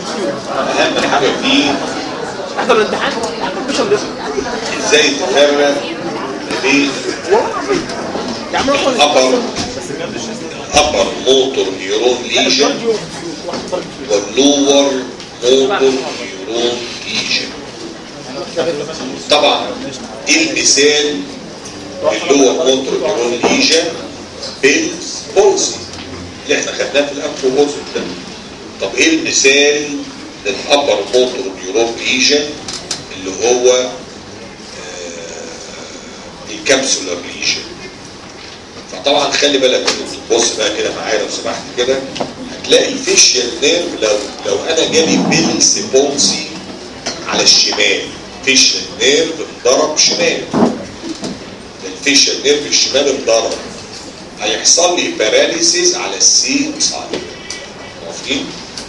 اهم حاجه فيه احضر الامتحان مش هندسه ازاي تفرق بين يا عم اصلا الابر الابر موتور نيورون ليجن واللور موتور نيورون ليجن طبعا المثال اللور موتور نيورون ليجن بيلز بولسي اللي احنا خدناه في الانفو بولسي ده طب ايه المثال للابر موتور نيورون ليجن اللي هو آه، الكابسولار ليجن فطبعا خلي بالك انت بص بقى كده معايا لو سمحت كده هتلاقي الفيشيال نيرف لو لو انا جالي بيلس بونسي على الشمال فيشيال نيرف ضرب شمال الفيشيال نيرف الشمال اتضرب هيحصل لي باراليسيس على السي سايد موافقين؟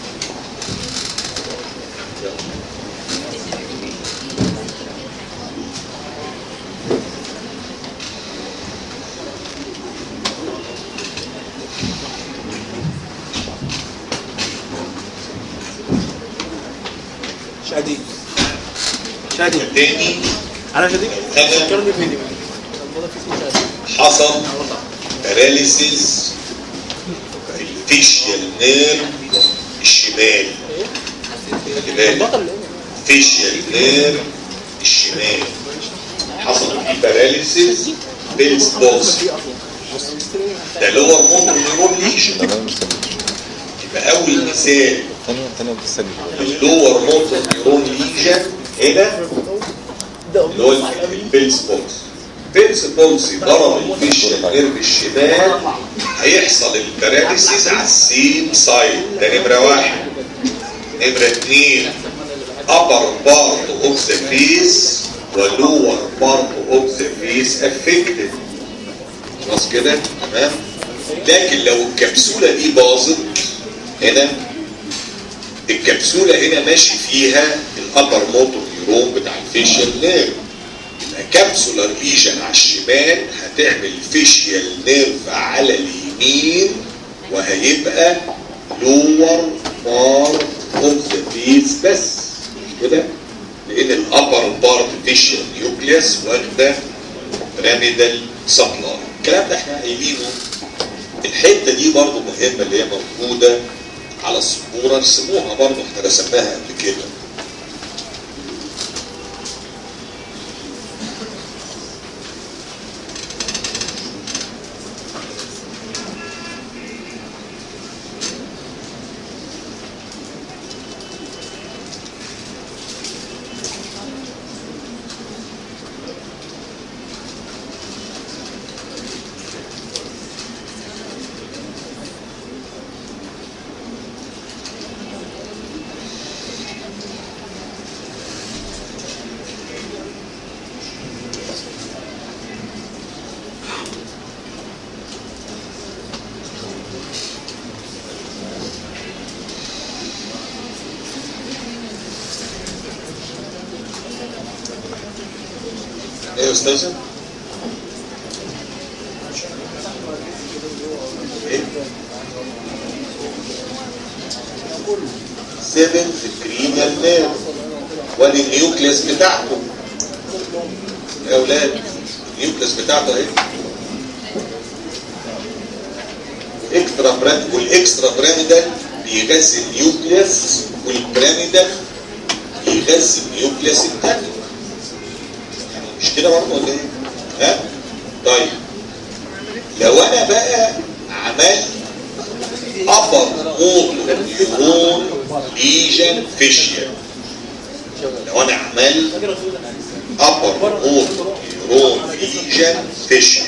شادي شادي تاني انا شادي أنا- فكرني فيديو الموضوع في اسمه شادي حصل باراليسيس في الفيشيال نيرف الشمال خلي بالك البطل اللي فيشيال نيرف الشمال حصل فيه باراليسيس بيلز بوز ده اللي هو الموتور نيرون ليشن تمام مستني يبقى اول مثال ثانية ثانية بتستني اللور موتور نيرون ليجن هنا اللي هو البيلز بولز بيلز بولز ضرب الفيشيال نيرف الشمال هيحصل الباراليسيس على السيم سايد ده نمره واحد نمره اثنين upper part of the face ولور part of the face affected خلاص كده تمام لكن لو الكبسولة دي باظت هنا الكبسولة هنا ماشي فيها الابر موتور نيرون بتاع الفيشيال نيرف يبقى كبسولار ليجن على الشمال هتعمل فيشيال نيرف على اليمين وهيبقى لور بار اوف ذا فيس بس مش كده لان الابر بارت فيشيال نيوكليوس واخده بيراميدال سبلاي الكلام ده احنا قايلينه الحته دي برضو مهمه اللي هي موجوده على السبوره رسموها برضو احنا رسمناها قبل كده ايه يا استاذه؟ ايه؟ سيفن كرينال نيرف وادي النيوكليس بتاعته يا اولاد النيوكليس بتاعته اهي اكسترا برام والاكسترا بيراميدال بيغذي النيوكليس والبيراميدال بيغذي النيوكليس الثاني مش كده برضه ولا ايه؟ ها؟ طيب لو انا بقى عملت ابر موتور نيورون ليجن فيشيال لو انا عملت ابر موتور نيورون ليجن فيشيال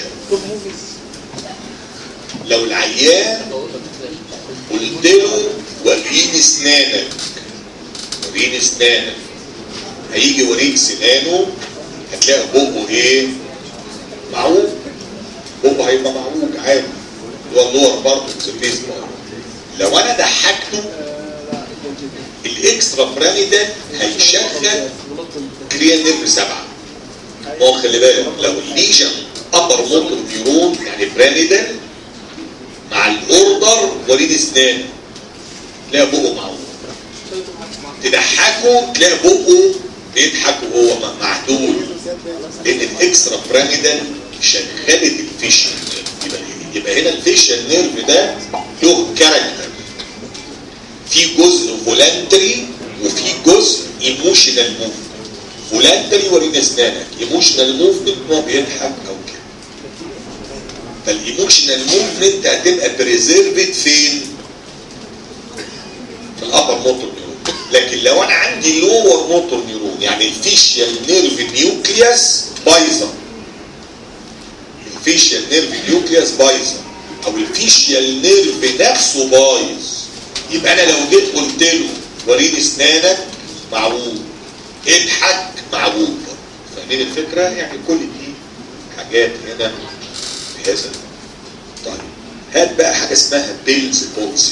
لو العيان قلت له وريني اسنانك وريني اسنانك هيجي يوريك سنانه هتلاقي بقه ايه معوج بقه هيبقى معوج عادي اللي هو اللور برضه الفيس لو انا ضحكته الاكسترا براميدال هيشغل كريا نيرف سبعه ما هو خلي بالك لو الليجن ابر موتور نيورون يعني براميدال مع الاوردر وريد اسنان تلاقي بقه معوج تضحكه تلاقي بقه بيضحك وهو م- معدول لان الاكسترا بيراميدال شغلت الفيشن يبقى يبقى هنا الفيشن نيرف ده له كاركتر في جزء فولانتري وفي جزء ايموشنال موفمنت فولانتري ورينا اسنانك ايموشنال موفمنت هو بيضحك او كده فالايموشنال موفمنت هتبقى بريزيرفد فين؟ في الابر موتور نيورون لكن لو انا عندي لور موتور نيورون يعني الفيشيال نيرف نيوكليوس بايظه الفيشيال نيرف نيوكليوس بايظه او الفيشيال نيرف نفسه بايظ يبقى انا لو جيت قلت له وريني اسنانك معوج اضحك معوج فاهمين الفكره؟ يعني كل دي حاجات هنا بهذا طيب هات بقى حاجه اسمها بيلز بولسي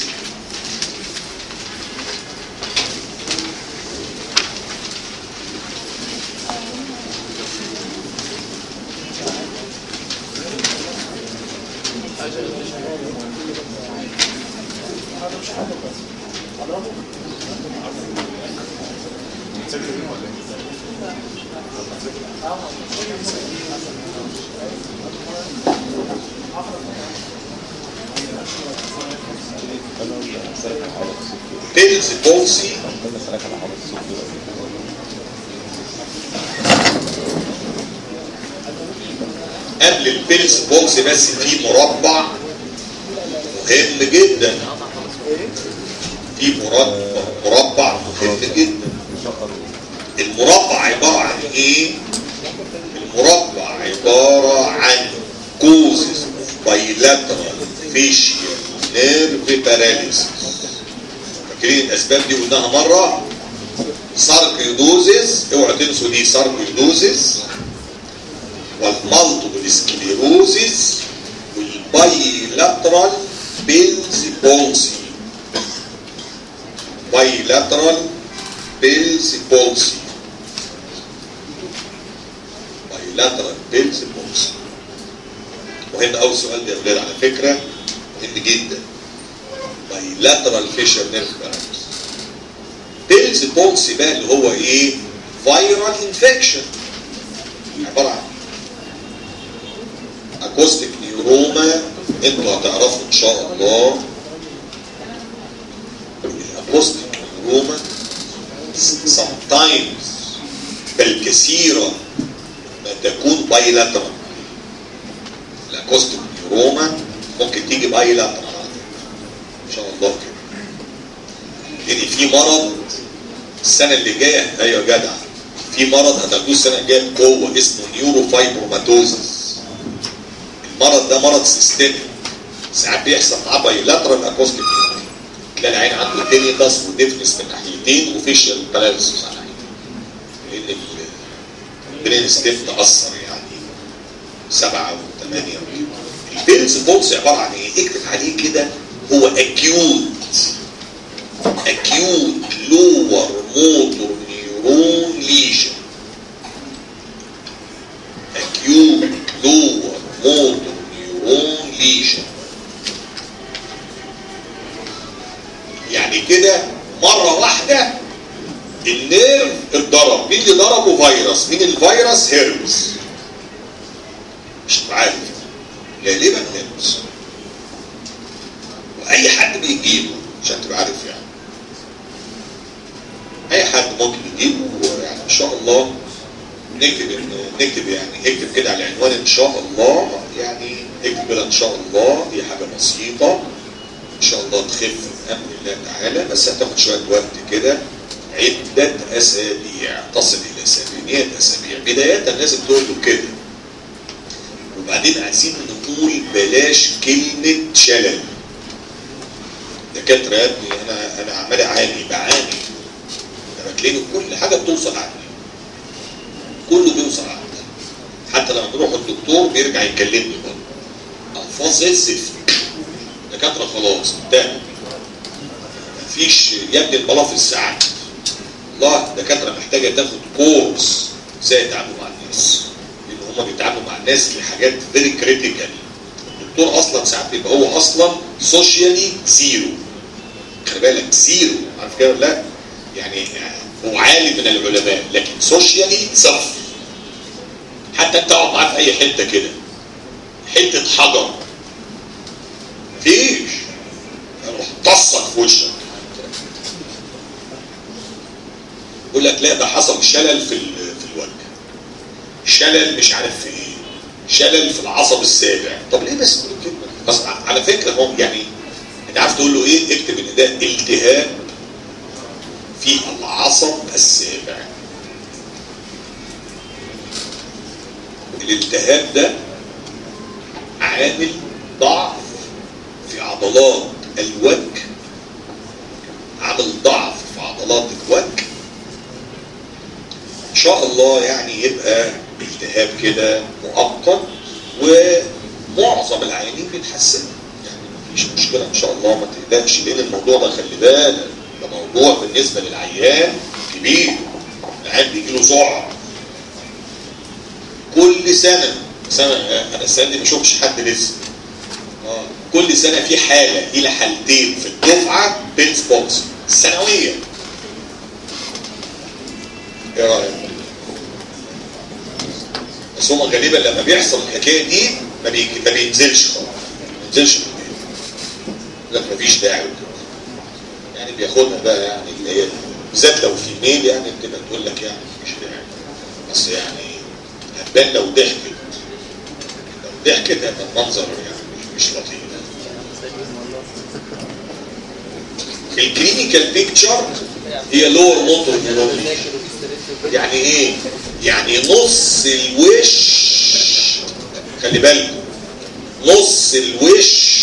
بيلز بولسي قبل البيلز بولسي بس في مربع مهم جدا في مربع مربع مهم جدا المربع عبارة عن ايه؟ المربع عبارة عن causes of bilateral facial nerve paralysis فاكرين الاسباب دي قلناها مرة ساركيدوزيس اوعوا تنسوا دي ساركيدوزيس والمالتيبل سكليروزيس والبايلاترال بيلز بولسي بايلاترال بيلز بولسي بايلاترال بيلز بولسي مهم قوي السؤال ده يا ولاد على فكره مهم جدا بايلاترال فيشر نيرف بارامترز بيلز بولسي بقى اللي هو ايه فايرال انفكشن عباره عن اكوستيك نيوروما انتوا هتعرفوا ان شاء الله الاكوستيك نيوروما sometimes بل كثيرا ما تكون بايلاترال الاكوستيك نيوروما ممكن تيجي بايلاترال ان شاء الله كده لان في مرض السنه اللي جايه ايوه يا جدع في مرض هتاخدوه السنه الجايه بقوه اسمه نيوروفايبروماتوزس المرض ده مرض سيستميك ساعات بيحصل معاه بايلاترال اكوستيك نيوروما تلاقي العين عنده تينيتاس وديفنس من ناحيتين وفيشيال باراليسيس على ناحيتين لان البرين ستيم تاثر يعني سبعه وثمانيه البيلز بولس عباره عن ايه؟ اكتب عليه كده هو اكيوت اكيوت لور موتور نيورون ليجن اكيوت لور موتور نيورون ليجن يعني كده مرة واحدة النيرف اتضرب مين اللي ضربه فيروس مين الفيروس هيربس مش عارف غالبا هيربس واي حد بيجيبه عشان تبقى عارف يعني اي حد ممكن يجيبه يعني ان شاء الله نكتب إن- نكتب يعني اكتب كده على العنوان ان شاء الله يعني اكتب كده ان شاء الله دي حاجه بسيطه ان شاء الله تخف بامر الله تعالى بس هتاخد شويه وقت كده عده اسابيع تصل الى ثمانيه اسابيع بدايه لازم تقول له كده وبعدين عايزين نقول بلاش كلمه شلل دكاتره يا ابني انا انا عمال اعاني بعاني انا بتلاقي كل حاجه بتوصل عندي كله بيوصل عندي حتى لما بروح الدكتور بيرجع يكلمني برضه الفاظ زي الزفت دكاتره خلاص انتهوا مفيش يا ابني البلاط في الساعات والله الدكاتره محتاجه تاخد كورس ازاي يتعاملوا مع الناس لان هم بيتعاملوا مع الناس في حاجات فيري كريتيكال الدكتور اصلا ساعات بيبقى هو اصلا سوشيالي زيرو خلي بالك زيرو عارف كده ولا لا يعني هو عالم من العلماء لكن سوشيالي صفر حتى انت اقعد معاه في اي حته كده حته حجر مفيش يروح طصك في وشك يقول لك لا ده حصل شلل في ال- في الوجه شلل مش عارف في ايه شلل في العصب السابع طب ليه بس تقول الكلمه دي؟ بس على فكره هم يعني انت عارف تقول له ايه اكتب ان ده التهاب في العصب السابع الالتهاب ده عامل ضعف في عضلات الوجه عامل ضعف في عضلات الوجه ان شاء الله يعني يبقى التهاب كده مؤقت ومعظم العيانين بيتحسنوا يعني مفيش مشكله ان شاء الله ما تقلقش لان الموضوع ده خلي بالك ده موضوع بالنسبه للعيان كبير العيان بيجي له ذعر كل سنه سنه انا السنه دي ما شفتش حد لسه آه. كل سنه في حاله الى حالتين في الدفعه بين سبوتس سنويا ايه رايك؟ بس هما غالبا لما بيحصل الحكايه دي ما, بي... ما بينزلش خالص ما بينزلش من البيت لا مفيش داعي وكده يعني بياخدها بقى يعني اللي هي بالذات لو في ميل يعني بتبقى تقول لك يعني مفيش داعي بس يعني هتبان لو ضحكت لو ضحكت هيبقى المنظر يعني مش, مش لطيف الكلينيكال بيكتشر هي لور موتور نيورون يعني ايه يعني نص الوش خلي بالكم نص الوش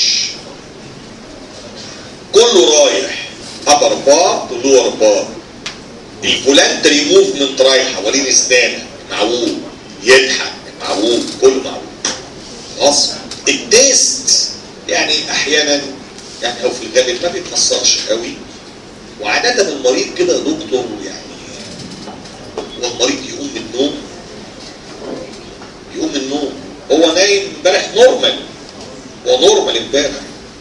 كله رايح ابر بار لور بار الفولانتري موفمنت رايحه ولين اسنانه معوج يضحك معوج كله معوج خلاص التيست يعني احيانا يعني او في الغالب ما بيتاثرش قوي وعاده المريض كده يا دكتور يعني هو المريض يقوم من النوم يقوم من النوم هو نايم امبارح نورمال هو نورمال امبارح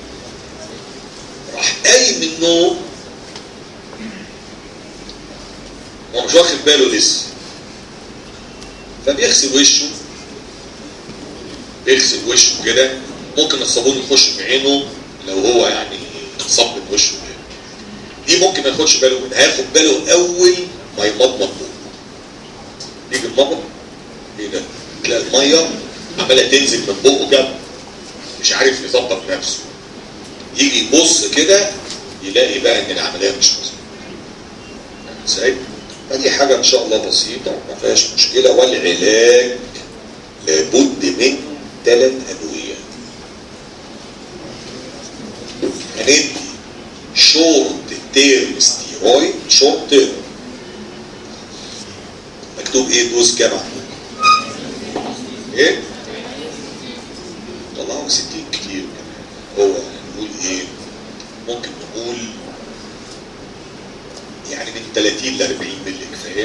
راح قايم من النوم هو مش واخد باله لسه فبيغسل وشه بيغسل وشه كده ممكن الصابون يخش في عينه لو هو يعني صب من وشه كده دي ممكن ما ياخدش باله منها هياخد باله اول ما يمضمض بقه يجي المضمض ايه ده تلاقي الميه عماله تنزل من بقه جنب مش عارف يظبط نفسه يجي يبص كده يلاقي بقى ان العمليه مش مظبوطه ازاي فدي حاجه ان شاء الله بسيطه ما فيهاش مشكله والعلاج لابد من ثلاث ادويه هندي شورت تيرم ستيرويد شورت تيرم مكتوب ايه دوز كام عندكم؟ ايه؟ طلعوا 60 كتير كمان هو نقول ايه؟ ممكن نقول يعني من 30 ل 40 مللي كفايه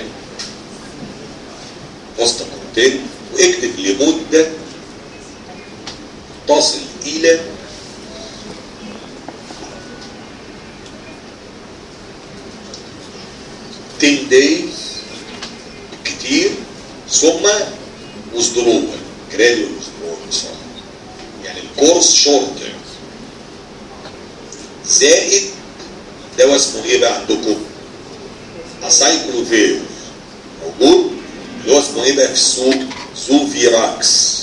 وسط كونتين واكتب لمده تصل الى ten days كتير ثم withdrawal gradual withdrawal بصراحة. يعني الكورس شورت زائد دواء اسمه ايه بقى عندكم؟ اسايكلوفير موجود اللي هو اسمه ايه بقى في السوق؟ زوفيراكس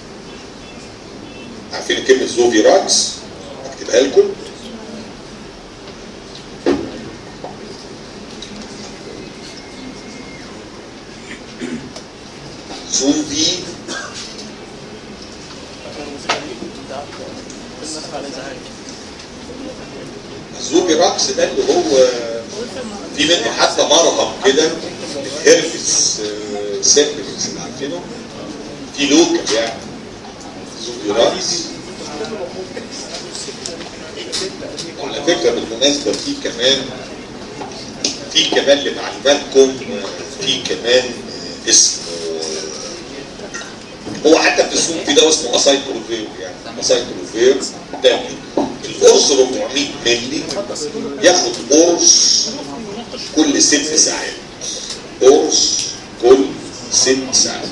عارفين كلمة زوفيراكس؟ اكتبها لكم زوفي زوبي راكس ده اللي هو في منه حتى مرهم كده الهربس سيمبلز عارفينه في لوكال يعني زوبي راكس وعلى فكره بالمناسبه في كمان في كمان لمعلوماتكم في كمان اسمه هو حتى في السوق في دواء اسمه اسايكلوفير يعني اسايكلوفير ده القرص 400 مللي ياخد قرص كل ست ساعات قرص كل ست ساعات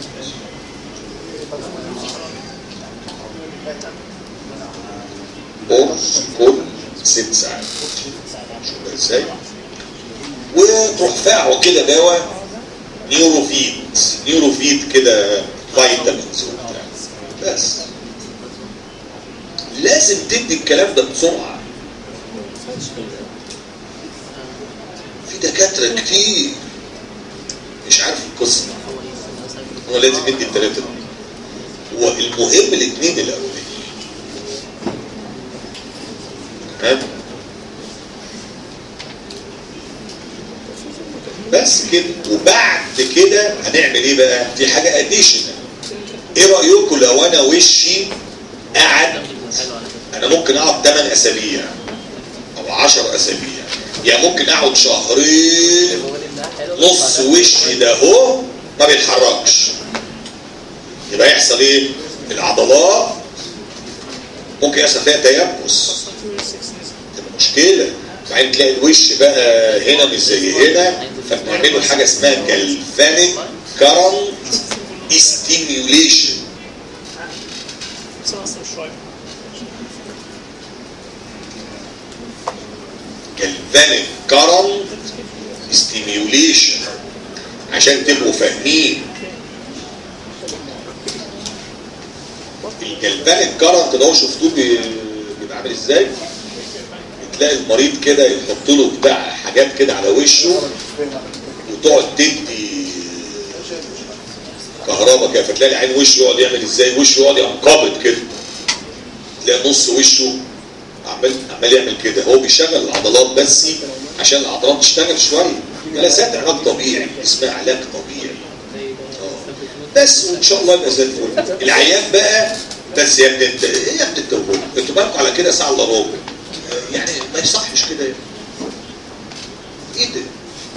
قرص كل ست ساعات شوف ازاي وتروح فاعه كده دواء نيوروفيت نيوروفيت كده فيتامينز وبتاع بس لازم تدي الكلام ده بسرعه في دكاتره كتير مش عارف القصه هو لازم يدي الثلاثه دول هو المهم الاثنين الاولانيين تمام بس كده وبعد كده هنعمل ايه بقى دي حاجه اديشنال ايه رايكم لو انا وشي قعد انا ممكن اقعد 8 اسابيع او 10 اسابيع يعني ممكن اقعد شهرين نص وشي ده اهو ما بيتحركش يبقى يحصل ايه العضلات ممكن يحصل فيها تيبس تبقى مشكله بعدين تلاقي الوش بقى هنا مش زي هنا فبنعمله حاجه اسمها جلفانيك كارنت ستيميوليشن جلفانيك كارنت ستيميوليشن عشان تبقوا فاهمين الجلفانيك كارنت لو شفتوه بي- بيبقى عامل ازاي تلاقي المريض كده يحط له بتاع حاجات كده على وشه وتقعد تدي كهرباء كده فتلاقي العين وشه يقعد يعمل ازاي وشه يقعد ينقبض كده تلاقي نص وشه عمال عمال يعمل كده هو بيشغل العضلات بس عشان العضلات تشتغل شويه جلسات علاج طبيعي اسمها علاج طبيعي آه. بس وان شاء الله يبقى زي الفل العيان بقى بس يا ابني انت ايه يا ابني انت وهو؟ انتوا بالكم على كده ساعه الا ربع يعني ما يصحش كده يعني. ايه ده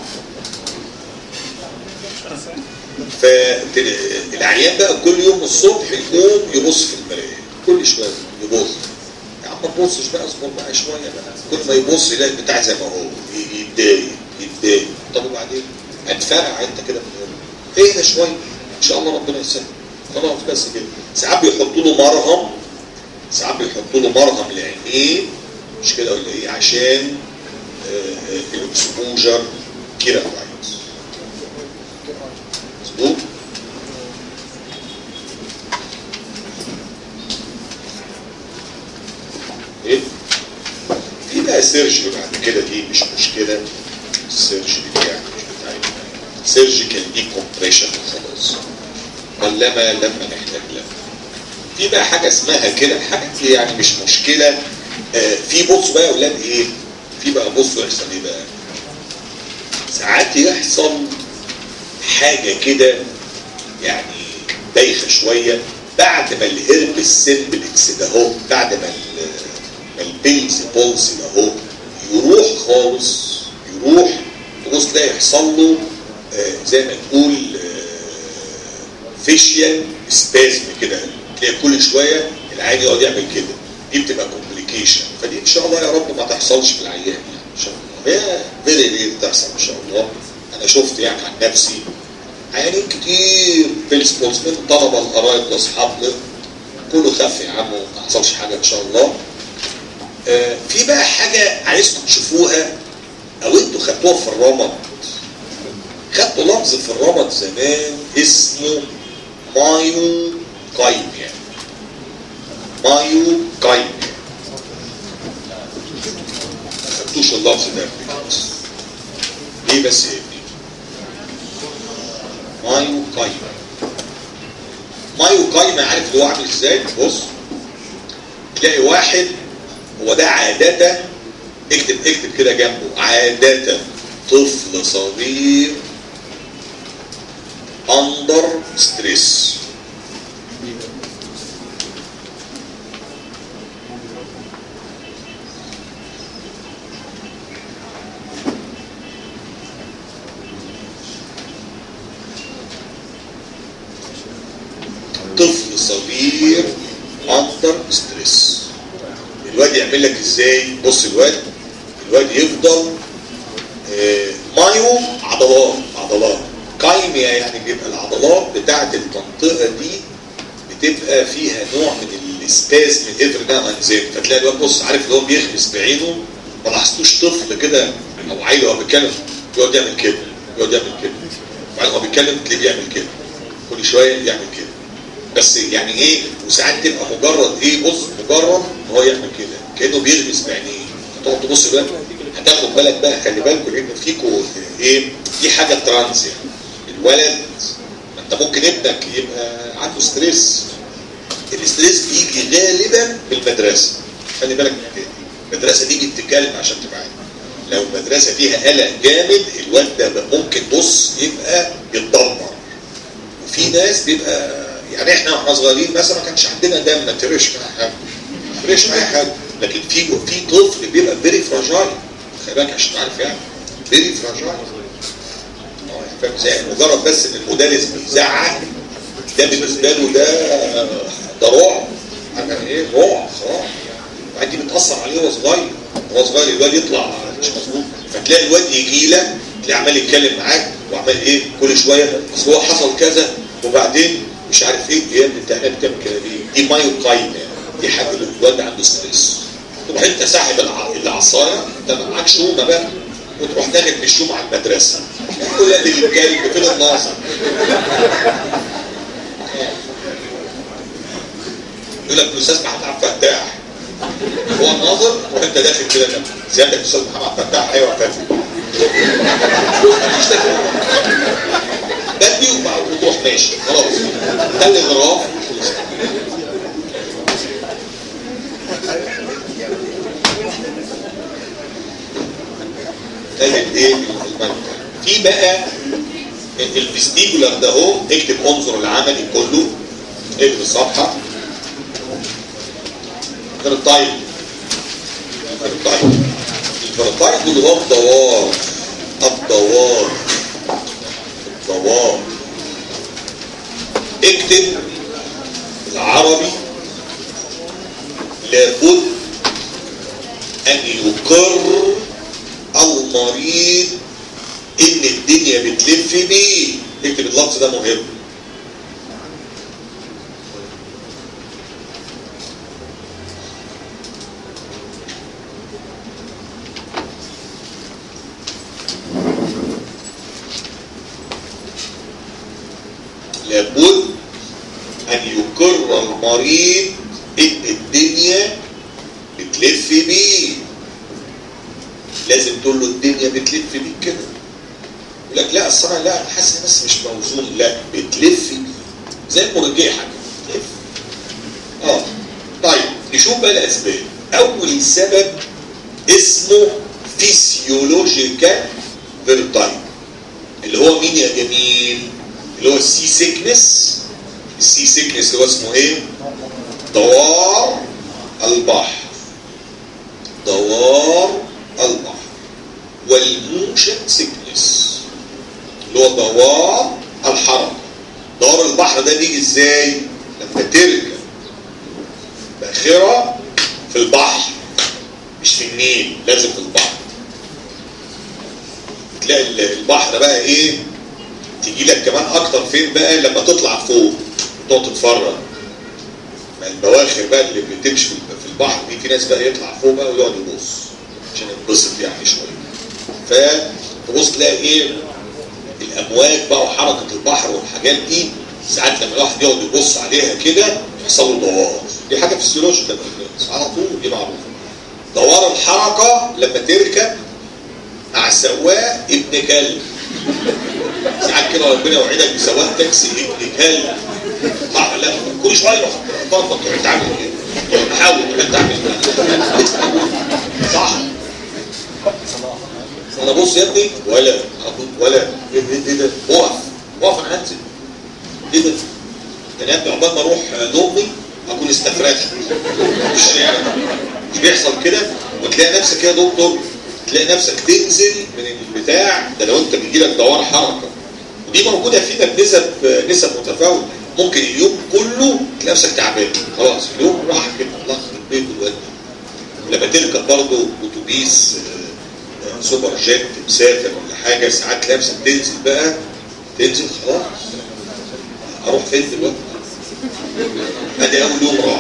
فالعيان بقى كل يوم الصبح يقوم يبص في المرايه كل شويه يبص يا عم ما تبصش بقى اصبر بقى شويه بقى كل ما يبص يلاقي البتاع زي ما هو ي- يتضايق يتضايق طب وبعدين هتفرع انت كده من هنا ايه ده شويه ان شاء الله ربنا يسهل خلاص بس كده ساعات بيحطوا له مرهم ساعات بيحطوا له مرهم لعينيه مش كده ولا ايه عشان آه، آه، الاكسبوجر كده كويس مظبوط ايه في بقى سيرجري بعد كده دي مش مشكله السيرجري دي يعني مش بتاعتنا سيرجيكال دي كومبريشن خلاص قلما لما نحتاج لها في بقى حاجه اسمها كده حاجه دي يعني مش مشكله آه في بصوا بقى يا اولاد ايه في بقى بصوا يحصل ايه بقى ساعات يحصل حاجه كده يعني بايخه شويه بعد ما الهرب السمبلكس ده اهو بعد ما ال- ما البيلز بولز ده اهو يروح خالص يروح تبص تلاقي يحصل له آه، زي ما تقول فيشيال سبازم كده تلاقي كل شويه العين يقعد يعمل كده دي بتبقى كومبليكيشن فدي ان شاء الله يا رب ما تحصلش في العيان يعني ان شاء الله هي فيري رير تحصل ان شاء الله انا شفت يعني عن نفسي عيانين كتير بيلز بولز من طلبه القرايب لاصحابنا كله خف يا عم وما حصلش حاجه ان شاء الله آه، في بقى حاجه عايزكم تشوفوها او انتوا خدتوها في الرمد خدتوا لفظ في الرمد زمان اسمه مايو كايميا مايو كايميا ما خدتوش اللفظ ده قبل كده. ليه بس يا ابني مايو كايميا مايو كايميا عارف اللي هو عامل ازاي بص تلاقي واحد هو ده عادة اكتب اكتب كده جنبه عادة طفل صغير اندر ستريس طفل صغير اندر ستريس الواد يعمل لك ازاي بص الواد الواد يفضل آه، كايو عضلات عضلات كايميا يعني بيبقى العضلات بتاعت المنطقه دي بتبقى فيها نوع من السبازم افري ناو اند زين فتلاقي الواد بص عارف اللي هو بيخبز بعينه ما لاحظتوش طفل كده او عيل وهو بيتكلم يقعد يعمل كده يقعد يعمل كده وبعدين هو بيتكلم تلاقيه بيعمل كده كل شويه يعمل كده بس يعني ايه وساعات تبقى مجرد ايه بص مجرد ان هو يعمل كده كانه بيغمز بعينيه هتقعد تبص بقى هتاخد بالك بقى خلي بالكم لان فيكم ايه دي حاجه ترانز يعني الولد ما انت ممكن ابنك يبقى عنده ستريس الاستريس بيجي غالبا من المدرسه خلي بالك من الحكايه دي المدرسه دي بتتكلم عشان تبقى عارف لو المدرسه فيها قلق جامد الواد ده ممكن بص يبقى يتدمر وفي ناس بيبقى يعني احنا واحنا صغيرين مثلا ما كانش عندنا دم ما تفرقش معايا حاجه ما تفرقش معايا حاجه لكن في في طفل بيبقى فيري فراجايل خلي بالك عشان تعرف يعني فيري فراجايل اه يعني فاهم ازاي مجرد بس ان المدرس بيزعق ده بالنسبه له ده ده رعب عارف ايه رعب خلاص وبعدين دي بتاثر عليه وهو صغير وهو صغير الواد يطلع مش مظبوط فتلاقي الواد يجي لك تلاقي عمال يتكلم معاك وعمال ايه كل شويه اصل هو حصل كذا وبعدين مش عارف ايه ايه انت هنا بتعمل كده ليه؟ دي مايوكاين دي حاجه اللي الواد عنده ستريس تروح انت ساحب الع- العصايه انت معاك شومه بقى وتروح داخل بالشومه على المدرسه يقول لك الكلب فين الناصر يقول لك الاستاذ محمد عبد الفتاح هو الناظر وانت داخل كده جنبه. سيادتك الاستاذ محمد عبد الفتاح ايوه فاتح مفيش تفاهم بدي وتروح ماشي خلاص ده الاغراف خلص. ده الايه المنطق في بقى الفيستيبولار ده اهو اكتب انظر العملي كله اكتب الصفحه الفرطايل الفرطايل الفرطايل اللي هو الدوار الدوار الدوار اكتب العربي لابد ان يقر المريض ان الدنيا بتلف بيه اكتب اللفظ ده مهم لابد ان يقر المريض ان الدنيا بتلف بيه لازم تقول له الدنيا بتلف بيك كده يقول لك لا اصل انا لا انا حاسس بس مش موزون لا بتلف بيه زي المرجحه كده بتلف اه طيب نشوف بقى الاسباب اول سبب اسمه فيسيولوجيكال فيرتايب اللي هو مين يا جميل اللي هو السي سيكنس السي سيكنس اللي هو اسمه ايه دوار البحر دوار البحر والموشن سيكنس اللي هو دوار الحركه دوار البحر ده بيجي ازاي لما تركب باخره في البحر مش في النيل لازم في البحر تلاقي البحر بقى ايه تيجي لك كمان اكتر فين بقى لما تطلع فوق تقعد تتفرج ما البواخر بقى اللي بتمشي في في البحر دي في ناس بقى يطلع فوق بقى ويقعد يبص عشان ينبسط يعني شويه فتبص تلاقي ايه الامواج بقى وحركه البحر والحاجات دي ساعات لما الواحد يقعد يبص عليها كده يحصل له دوار دي حاجه فيسيولوجيكال على طول دي معروفه دوار الحركه لما تركب مع السواق ابن كلب ساعات كده ربنا يوعدك بسواق تاكسي ابن كلب صح لا كل شويه يروح طرفك تروح تعمل كده تروح تحاول تروح تعمل كده صح انا بص يا ابني ولا ولا ايه إيه ده اقف اقف انا هنزل ايه ده انا يا ابني عقبال ما اروح نومي اكون استفرغت في الشارع مش بيحصل كده وتلاقي نفسك يا دكتور تلاقي نفسك تنزل من البتاع ده لو انت بيجيلك دوار حركه ودي موجوده فينا بنسب نسب متفاوته ممكن اليوم كله تلاقي نفسك تعبان خلاص اليوم راح كده الله يخرب بيته الواد لما تركب برضه اتوبيس سوبر جيت مسافر ولا حاجه ساعات لابسه تنزل بقى تنزل خلاص اروح فين دلوقتي؟ ادي اول يوم راح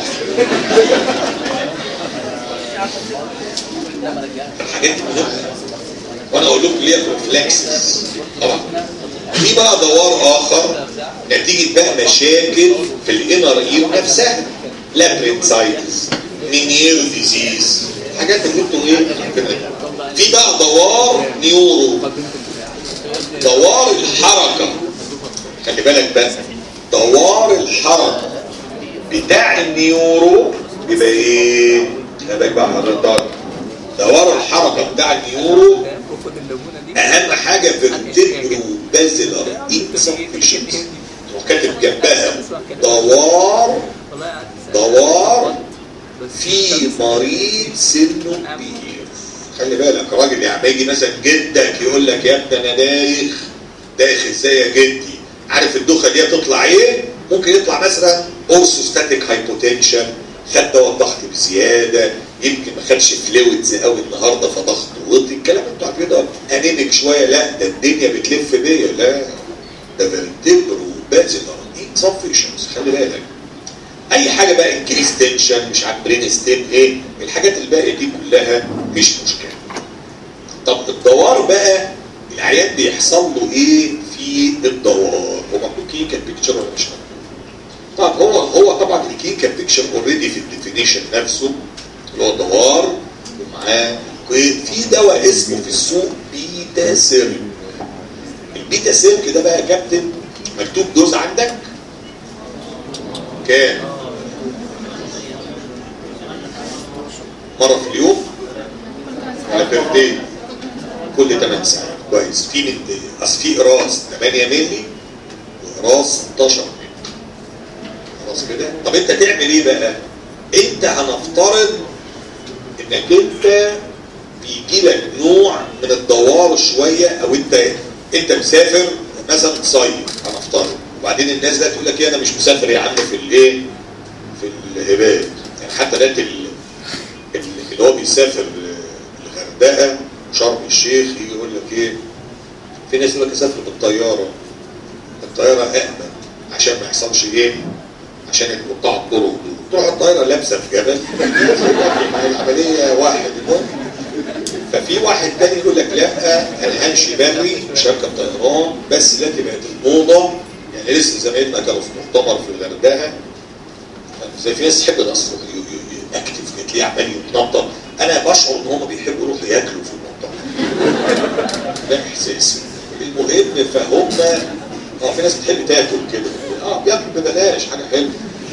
الحاجات دي مهمه وانا اقول لكم ليه بروفلاكسس طبعا في بقى دوار اخر نتيجه بقى مشاكل في الانر اير نفسها لابرينسايتس مينير ديزيز حاجات اللي انتوا ايه عارفينها. في بقى دوار نيورو دوار الحركه خلي بالك بقى دوار الحركه بتاع النيورو بيبقى ايه خلي بالك بقى حضرتك دوار الحركه بتاع النيورو اهم حاجه فيرتبرو بازلر انسفشنسي تروح كاتب جنبها دوار دوار في مريض سنه كبير خلي بالك راجل يعني يجي مثلا جدك يقول لك يا ابني انا دايخ دايخ ازاي يا جدي عارف الدوخه دي تطلع ايه ممكن يطلع مثلا اورثوستاتيك هايبوتنشن خد دواء الضغط بزياده يمكن ما خدش فلويدز قوي النهارده فضغطه وطي الكلام اللي انتوا عارفينه ده انيميك شويه لا ده الدنيا بتلف بيا لا ده فيرتبرو بازلر انسفشنس خلي بالك اي حاجه بقى انكريس تنشن مش عارف برين ستيم ايه الحاجات الباقيه دي كلها مش مشكله طب الدوار بقى العيان بيحصل له ايه في الدوار هو مكتوب كلينيكال بيكتشر ولا مش مكتوب طب هو هو طبعا الكلينيكال بيكتشر اوريدي في الديفينيشن نفسه اللي هو دوار ومعاه في دواء اسمه في السوق بيتا سيرك البيتا سيرك ده بقى يا كابتن مكتوب دوز عندك كام مرة في اليوم على بيرتين كل 8 ساعات كويس في من اصل في قراص 8 مللي وقراص 16 مللي خلاص كده طب انت تعمل ايه بقى انت هنفترض انك انت بيجي لك نوع من الدوار شويه او انت انت مسافر مثلا تصيف هنفترض وبعدين الناس ده تقول لك ايه انا مش مسافر يا عم في الايه في الهبات يعني حتى ده ال- ال- اللي هو بيسافر الغردقه شرم الشيخ يجي يقول لك ايه في ناس يقول لك اسافر بالطياره الطياره امن عشان ما يحصلش ايه عشان قطاع الطرق دول تروح الطياره لابسه في جبل ما هي العمليه واحد المهم ففي واحد تاني يقول لك لا انا همشي بري مش هركب طيران بس دلوقتي بقت الموضه يعني لسه زمايلنا كانوا في مؤتمر في الغردقه زي في ناس تحب الاصل اكتف تلاقيه عمال يتنطط انا بشعر ان هم بيحبوا يروحوا ياكلوا في المؤتمر ده احساسي المهم فهم اه في ناس بتحب تاكل كده اه بياكل ببلاش حاجه حلوه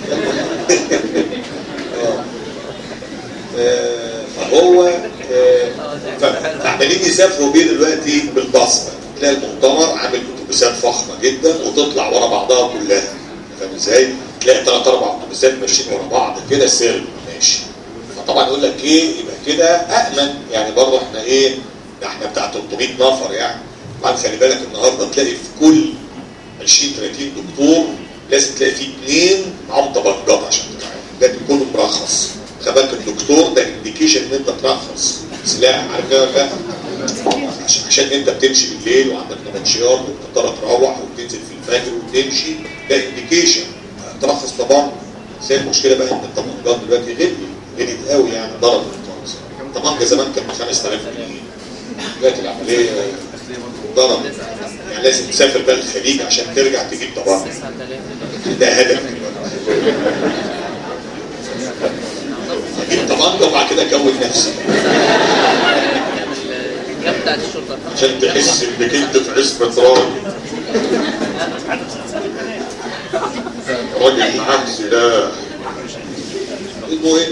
اه آه، فهو آه، فعمالين يسافروا بيه دلوقتي بالبصمه تلاقي المؤتمر عامل اتوبيسات فخمه جدا وتطلع ورا بعضها كلها فاهم ازاي؟ تلاقي ثلاث اربع اتوبيسات ماشيين ورا بعض كده سير ماشي فطبعا يقول لك ايه يبقى كده امن يعني برضه احنا ايه ده احنا بتاع 300 نفر يعني طبعا خلي بالك النهارده تلاقي في كل 20 30 دكتور لازم تلاقي فيه اثنين معاهم طبقات عشان تتعامل ده بيكون مرخص خلي بالك الدكتور ده انديكيشن ان انت ترخص سلاح عارف كده ولا لا؟ عشان عشان انت بتمشي بالليل وعندك نبطشيات وبتضطر تروح وتنزل في الفجر وتمشي ده انديكيشن ترخص طبعا بس هي المشكله بقى ان الطبنجات دلوقتي غلي غليت قوي يعني ضربت خالص الطبنجه زمان كان ب 5000 جنيه دلوقتي العمليه ضربت يعني لازم تسافر بقى الخليج عشان ترجع تجيب طبنجه ده هدف دلوقتي اجيب طبنجه وبعد كده اكون نفسي الجاب بتاعت الشرطة عشان تحس انك انت في عصبة راجل راجل معاه سلاح المهم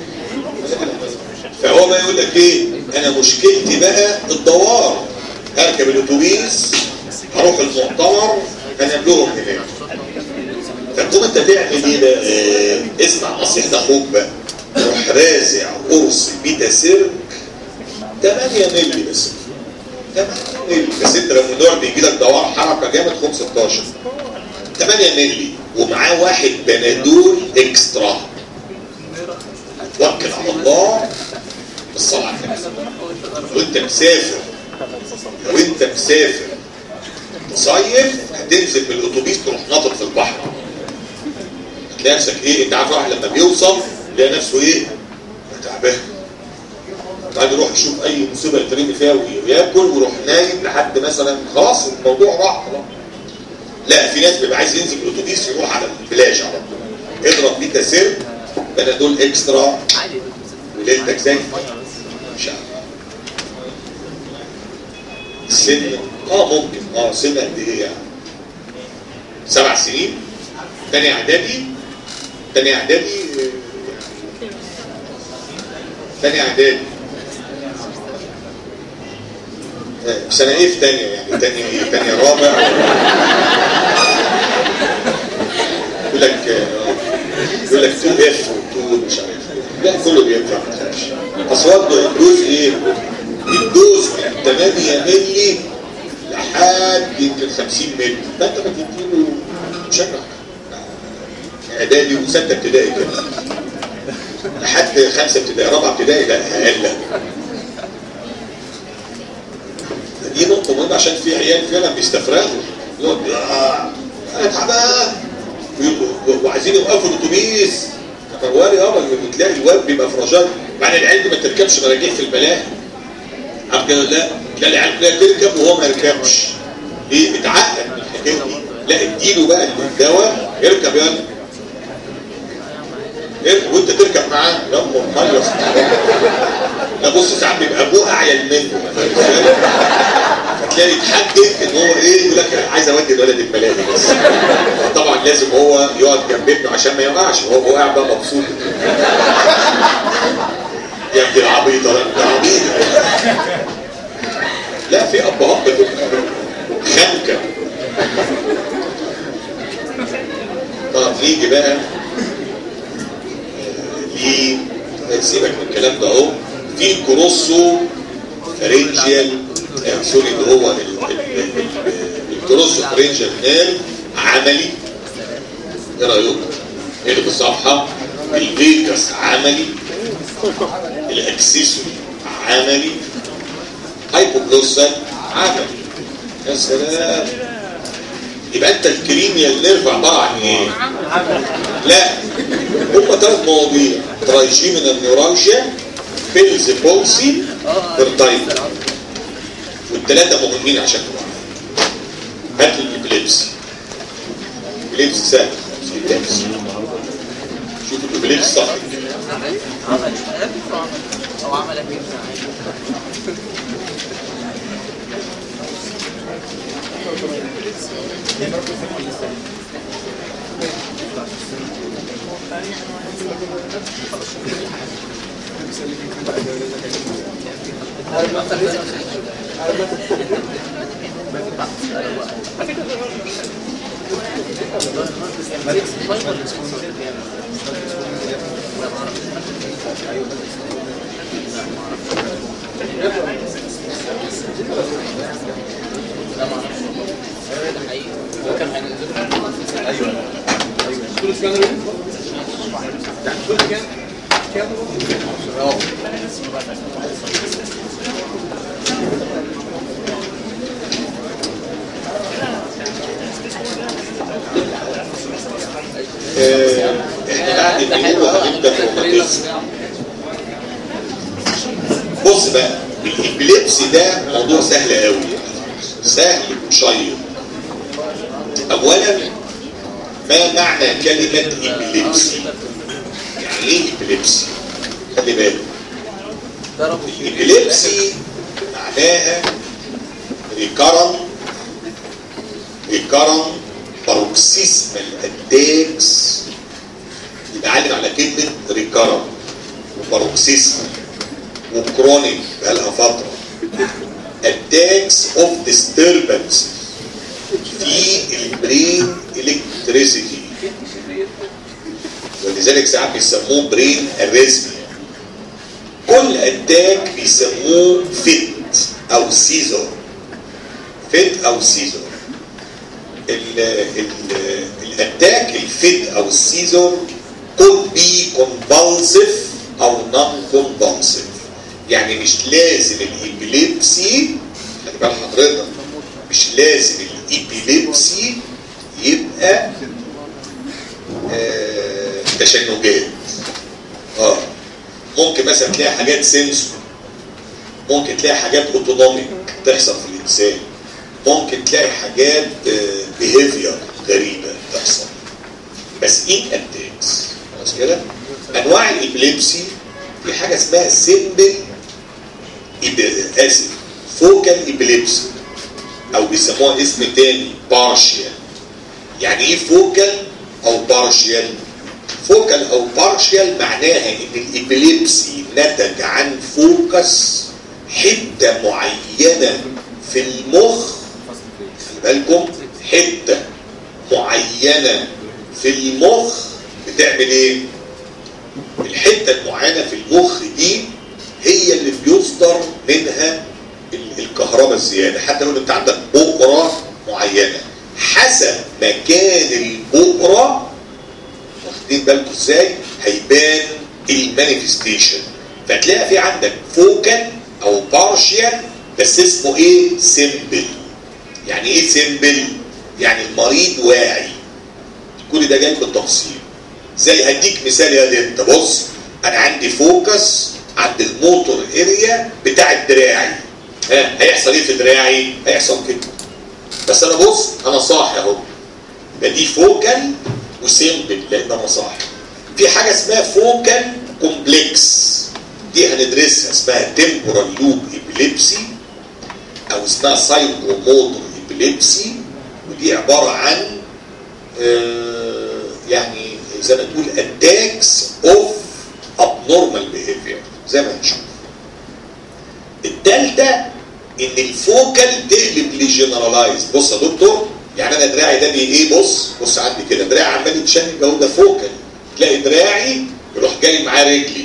فهو بقى يقول لك ايه انا مشكلتي بقى الدوار هركب الاتوبيس هروح المؤتمر انام لهم هناك فتقوم انت تعمل ايه بقى آه، اسمع نصيحة اخوك بقى روح رازع قرص بيتا سيرك 8 مللي بس 8 مللي بس انت لو النوع بيجي لك دوار حركه جامد خد 16 8 مللي ومعاه واحد بنادول اكسترا توكل على الله بالصلاة على النبي لو انت مسافر لو انت مسافر تصيف هتنزل من الاتوبيس تروح ناطط في البحر هتلاقي نفسك ايه انت عارف واحد لما بيوصل يلاقي نفسه ايه تعبان بعد يروح يشوف اي مصيبه يترمي فيها وياكل ويروح نايم لحد مثلا خلاص الموضوع راح خلاص لا في ناس بيبقى عايز ينزل بالاتوبيس يروح على البلاج على طول اضرب بيتا سير انا دول اكسترا وليلتك زي مش عارف السن اه ممكن اه سن قد ايه يعني سبع سنين تاني اعدادي تاني اعدادي آه، تاني اعدادي آه، سنة ايه في تانية يعني تانية ايه تانية رابع يقول لك آه، يقول لك 2 اف و2 مش عارف لا كله بينفع ما تخافش اصل برضه الدوز ايه الدوز من 8 مللي لحد يمكن 50 مللي فانت ما تديله شجره اعدادي وسته ابتدائي كده لحد خمسه ابتدائي رابعه ابتدائي لا اقل دي نقطه مهمه عشان في عيال فعلا بيستفرغوا يقعد آه، انا تعبان ويبقوا- وعايزين يوقفوا الاتوبيس فوالي يابا بتلاقي الواد بيبقى في رجاء مع ان العيال دي ما تركبش مراجيح في الملاهي عارف كده ولا لا تلاقي العيال كلها تركب وهو ما يركبش ليه متعقد من الحكايه دي لا اديله بقى الدواء يركب يلا اركب وانت تركب معاه يلا مخلص لا بص ساعات بيبقى ابوه اعيل منه فتلاقي يتحدد ان هو ايه يقول لك عايز اودي الولد الملاهي بس طبعا لازم هو يقعد جنب ابنه عشان ما يوقعش هو هو قاعد بقى مبسوط يا ابن العبيطه ده انت عبيط لا في ابهات بتبقى خانكه طب نيجي بقى ليه سيبك من الكلام ده اهو في كروسو رينجيال آه، سوري اللي هو ال- ال- ال- الكروسو رينجيال نيرف عملي ايه رايكم؟ ايه اللي في الصفحه؟ الفيكس عملي الاكسسوري عملي هايبوجلوسال عملي يا سلام يبقى انت الكريميال نيرف عباره عن ايه؟ لا هم ثلاث مواضيع ترايجيمينال نيورالجيا بيلز بولسي فيرتايم والثلاثه مهمين عشان تبقى هات لي الابليبسي الابليبسي سهل الابليبسي شوف الابليبسي صح عمل او عمل ايه آه، احنا بعد النمو هنبدا روماتيزم بص بقى الابليبسي ده موضوع سهل قوي سهل وشيق اولا ما معنى كلمه ابليبسي يعني ايه ابليبسي خلي بالك الابليبسي معناها ريكارن ريكارن باروكسيسمال اتاكس يبقى عالم على كلمه ريكارن وباروكسيسمال وكرونيك بقالها فتره اتاكس اوف disturbance في البرين الكتريسيتي ولذلك ساعات بيسموه برين اريزميا كل اتاك بيسموه فيت او سيزور فيت او سيزور ال ال الاتاك الفيت او السيزور could be convulsive او non convulsive يعني مش لازم الإبليبسي خلي بال حضرتك مش لازم الإبليبسي يبقى آه تشنجات اه ممكن مثلا تلاقي حاجات سنسور ممكن تلاقي حاجات اوتونوميك تحصل في الانسان ممكن تلاقي حاجات بيهيفير غريبه تحصل بس ان اتاكس خلاص كده انواع الابليبسي في حاجه اسمها سيمبل اسف فوكال ابليبسي او بيسموها اسم تاني بارشيال يعني ايه فوكال او بارشيال فوكال او بارشيال معناها ان الابليبسي نتج عن فوكس حته معينه في المخ خلي بالكم حته معينه في المخ بتعمل ايه الحته المعينه في المخ دي هي اللي بيصدر منها الكهرباء الزياده حتى لو انت عندك بؤره معينه حسب مكان البؤره واخدين بالكم ازاي هيبان المانيفستيشن فتلاقي في عندك فوكال او بارشيال بس اسمه ايه سيمبل يعني ايه سيمبل يعني المريض واعي كل ده جاي بالتفصيل زي هديك مثال يا دي انت بص انا عندي فوكس عند الموتور اريا بتاع دراعي ها هيحصل ايه في دراعي هيحصل كده بس انا بص انا صاحي اهو ده دي فوكال وسيمبل لان انا صاحي في حاجه اسمها فوكال كومبلكس دي هندرسها اسمها تمبورال لوب ابيليبسي او اسمها سايكوموتور ابيليبسي ودي عباره عن آه يعني زي ما تقول اتاكس اوف ابنورمال بيهيفير زي ما هنشوف الثالثه ان الفوكال تقلب لجنرالايز بص يا دكتور يعني انا دراعي ده بي ايه بص بص عندي كده دراعي عمال يتشنج اهو ده فوكال تلاقي دراعي يروح جاي معاه رجلي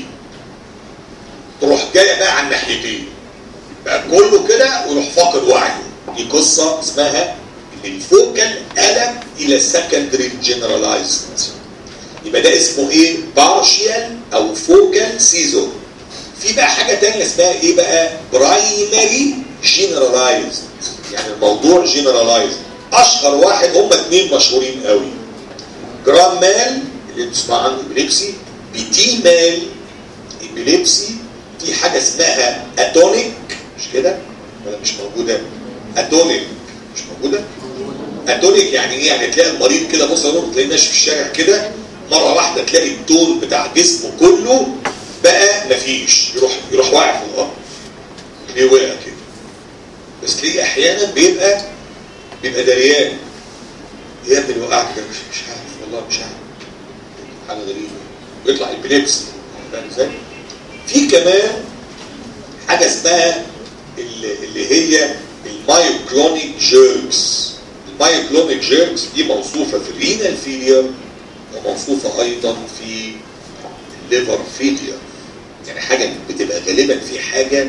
تروح جايه بقى على الناحيتين بقى كله كده ويروح فاقد وعيه دي قصه اسمها ان الفوكال قلب الى سكندري جنرالايزد يبقى ده اسمه ايه بارشيال او فوكال سيزون في بقى حاجه ثانيه اسمها ايه بقى برايمري جنرالايزد يعني الموضوع جنرالايزد اشهر واحد هم اثنين مشهورين قوي جرام مال اللي بتسمع عنه ابليبسي بيتي مال ابليبسي في حاجه اسمها اتونيك مش كده ولا مش موجوده اتونيك مش موجوده اتونيك يعني ايه يعني تلاقي المريض كده بص يا تلاقيه ماشي في الشارع كده مره واحده تلاقي التون بتاع جسمه كله بقى مفيش يروح يروح واقع في الارض ليه وقع كده بس ليه احيانا بيبقى بيبقى دريان يا ابني اللي وقعك ده مش مش عارف والله مش عارف حاجه غريبه ويطلع البليبسي فاهم ازاي؟ في كمان حاجه اسمها اللي, اللي هي المايوكلونيك جيركس المايوكلونيك جيركس دي موصوفه في الرينال فيلير وموصوفه ايضا في الليفر فيلير يعني حاجه بتبقى غالبا في حاجه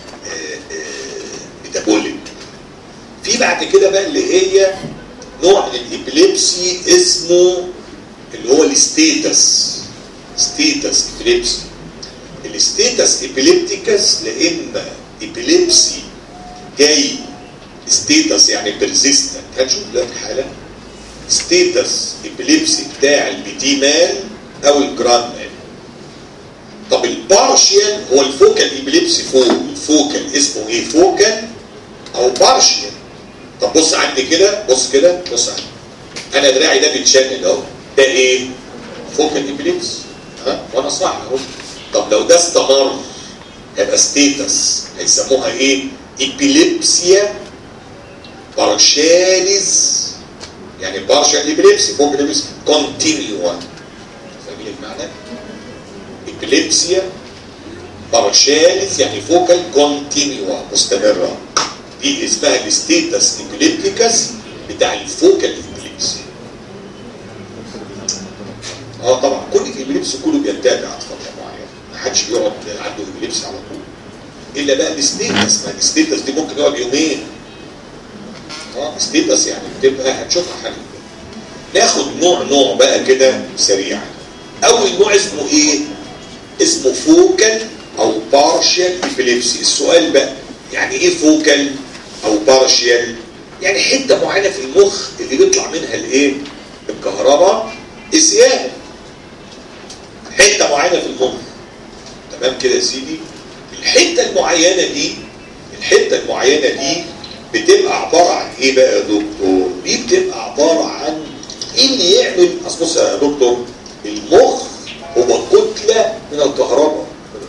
ميتابوليك في بعد كده بقى اللي هي نوع من الابليبسي اسمه اللي هو الستيتس ستيتس ابليبسي الستيتس ابيليبتيكس لان ابيليبسي جاي ستيتس يعني بيرزيستنت هنشوف دلوقتي حالا ستيتس ابيليبسي بتاع البيتيمال او الجرانمال طب البارشيال هو الفوكال ابيليبسي فوق الفوكال اسمه ايه فوكال او بارشيال طب بص عندي كده بص كده بص عندي انا دراعي ده بيتشنج اهو ده ايه فوكال ابيليبسي ها وانا صح اهو طب لو ده استمر هيبقى ستيتس هيسموها ايه ابيليبسيا بارشاليز يعني بارشال ابيليبسي فوق ابيليبسي كونتينيوا فاهمين المعنى ابيليبسيا بارشاليز يعني فوكال كونتينيوا مستمره دي اسمها الستيتس ابيليبتيكس بتاع الفوكال ابيليبسي اه طبعا كل الابيليبسي كله بينتهي بعد فتره معينه ما حدش بيقعد عنده ابيليبسي على طول الا بقى الستيتس ما الستيتس دي ممكن يقعد يومين اه ستيتس يعني بتبقى هتشوفها حاجه ناخد نوع نوع بقى كده سريعا اول نوع اسمه ايه اسمه فوكال او بارشال ابيليبسي السؤال بقى يعني ايه فوكال او بارشال يعني حته معينه في المخ اللي بيطلع منها الايه الكهرباء الزياده حته معينه في المخ تمام كده يا سيدي الحته المعينه دي الحته المعينه دي بتبقى عباره عن ايه بقى يا دكتور دي بتبقى عباره عن ايه اللي يعمل اصل بص يا دكتور المخ هو كتله من الكهرباء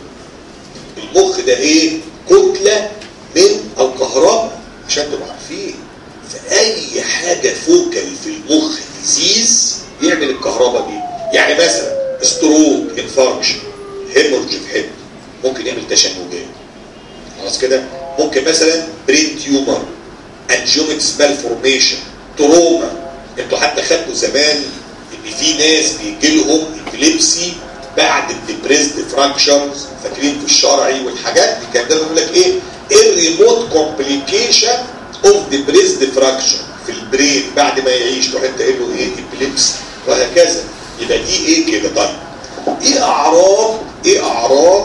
المخ ده ايه كتله من الكهرباء عشان تبقوا عارفين فاي حاجه فوكال في المخ ديزيز يعمل الكهرباء دي يعني مثلا ستروك انفاركشن هيمورج في حته ممكن يعمل تشنجات خلاص كده ممكن مثلا برين تيومر انجيومكس مالفورميشن تروما انتوا حتى خدتوا زمان ان في ناس بيجي لهم ابيليبسي بعد الديبريسد فراكشرز فاكرين في الشرعي والحاجات دي كان ده بيقول لك ايه الريموت كومبليكيشن اوف ديبريسد فراكشر في البرين بعد ما يعيش تروح انت قايل له ايه ابيليبسي وهكذا يبقى دي ايه كده طيب ايه اعراض ايه اعراض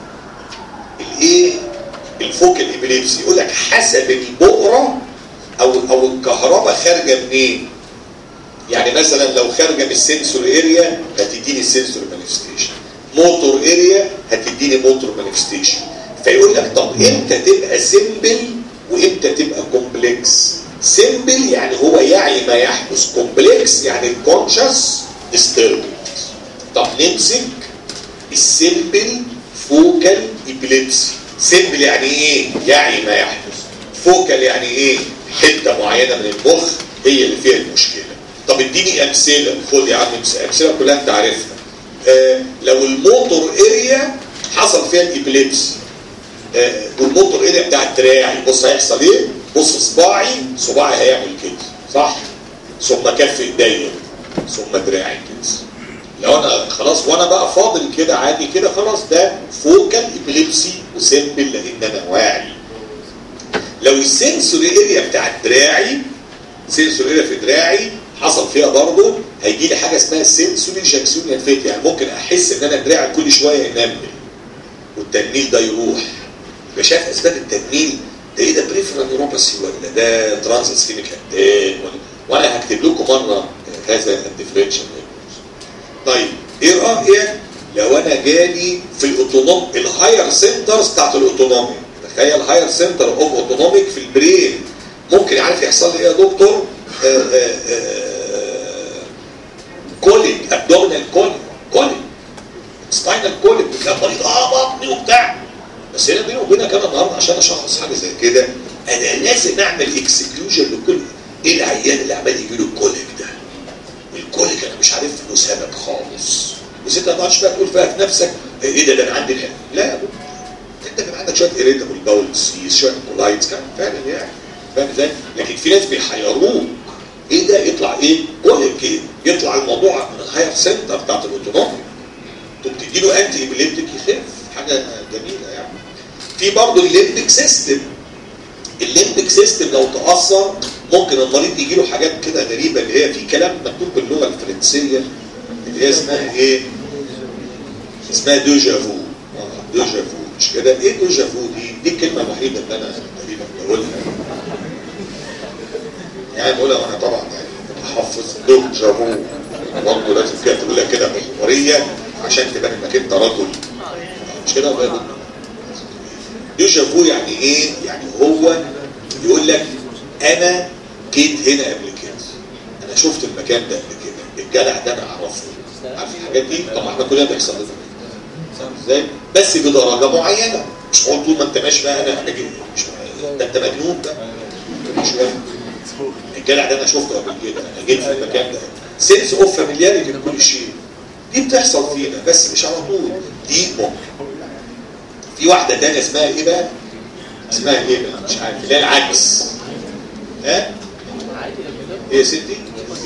الايه الفوكال ابيليبسي يقول لك حسب البؤره او او الكهرباء خارجه منين يعني مثلا لو خارجه من السنسور اريا هتديني السنسور مانيفستيشن موتور اريا هتديني موتور مانيفستيشن فيقول لك طب امتى تبقى سيمبل وامتى تبقى كومبلكس سيمبل يعني هو يعي ما يحدث كومبلكس يعني الكونشس ديستربنت طب نمسك السيمبل فوكال ابيليبسي سيمبل يعني ايه يعي ما يحدث فوكال يعني ايه حته معينه من المخ هي اللي فيها المشكله طب اديني امثله خد يا عم امثله كلها انت عارفها آه لو الموتور اريا حصل فيها الابيليبسي آه والموتور اريا بتاع دراعي بص هيحصل ايه بص صباعي صباعي هيعمل كده صح ثم كف ايديا ثم دراعي كده لو انا خلاص وانا بقى فاضل كده عادي كده خلاص ده فوكال ابيليبسي وسيمبل لان انا واعي لو السنسوري اريا بتاع دراعي سنسوري اريا في دراعي حصل فيها برضه هيجي لي حاجه اسمها سنسوري جاكسونيان فيت يعني ممكن احس ان انا دراعي كل شويه ينمل والتنميل ده يروح يبقى شايف اسباب التنميل ده ايه ده بريفرال نيوروباثي ولا ده ترانس اسكيميك اتاك وانا هكتب لكم مره هذا الديفرنشال طيب ايه رايك لو انا جالي في الاوتونوم الهاير سنترز بتاعت الاوتونومي تخيل هاير سنتر اوف اوتونوميك في البرين ممكن عارف يحصل لي ايه يا دكتور كوليك ابدومينال كوليك كوليك سباينال كوليك بتلاقي مريض اه بطني وبتاع بس هنا بيني وبينك انا النهارده عشان اشخص حاجه زي كده انا لازم اعمل اكسكلوجن لكل ايه العيان اللي عمال يجي له الكوليك ده الكوليك انا مش عارف له سبب خالص بس انت ما تقعدش بقى تقول فيها في نفسك ايه ده ده انا عندي الحل لا يا ابو انت كان عندك شويه اريتابل باول سيز شويه كولايتس كان فعلا يعني فاهم ازاي؟ لكن في ناس بيحيروك ايه ده يطلع ايه؟ كوليك ايه؟ يطلع الموضوع من الهاير سنتر بتاعت الاوتونومي تقوم تدي له انتي ابيليبتيك يخف حاجه جميله يعني في برضه الليمبك سيستم الليمبك سيستم لو تاثر ممكن المريض يجي له حاجات كده غريبه اللي هي في كلام مكتوب باللغه الفرنسيه اللي هي اسمها ايه؟ اسمها دوجافو دوجافو مش كده؟ ايه دوجافو دي؟ دي الكلمه الوحيده اللي انا تقريبا بقولها يعني بقولها وانا طبعا يعني متحفظ دوجافو برضه لازم كده تقولها كده محوريه عشان تبان انك انت رجل مش كده ولا ايه؟ ديجافو يعني ايه؟ يعني هو يقول لك انا جيت هنا قبل كده انا شفت المكان ده قبل كده الجدع ده انا اعرفه عارف الحاجات دي طب احنا كلنا بيحصل لنا فاهم ازاي؟ بس بدرجه معينه مش هو طول ما انت ماشي بقى انا انا جيت مش ده انت مجنون بقى مش فاهم الجدع ده انا شفته قبل كده انا جيت في المكان ده سنس اوف فاميلياريتي لكل شيء دي بتحصل فينا بس مش على طول دي ممكن في واحدة تانية اسمها ايه بقى اسمها ايه بقى مش عارف اللي هي العكس ها ايه يا ستي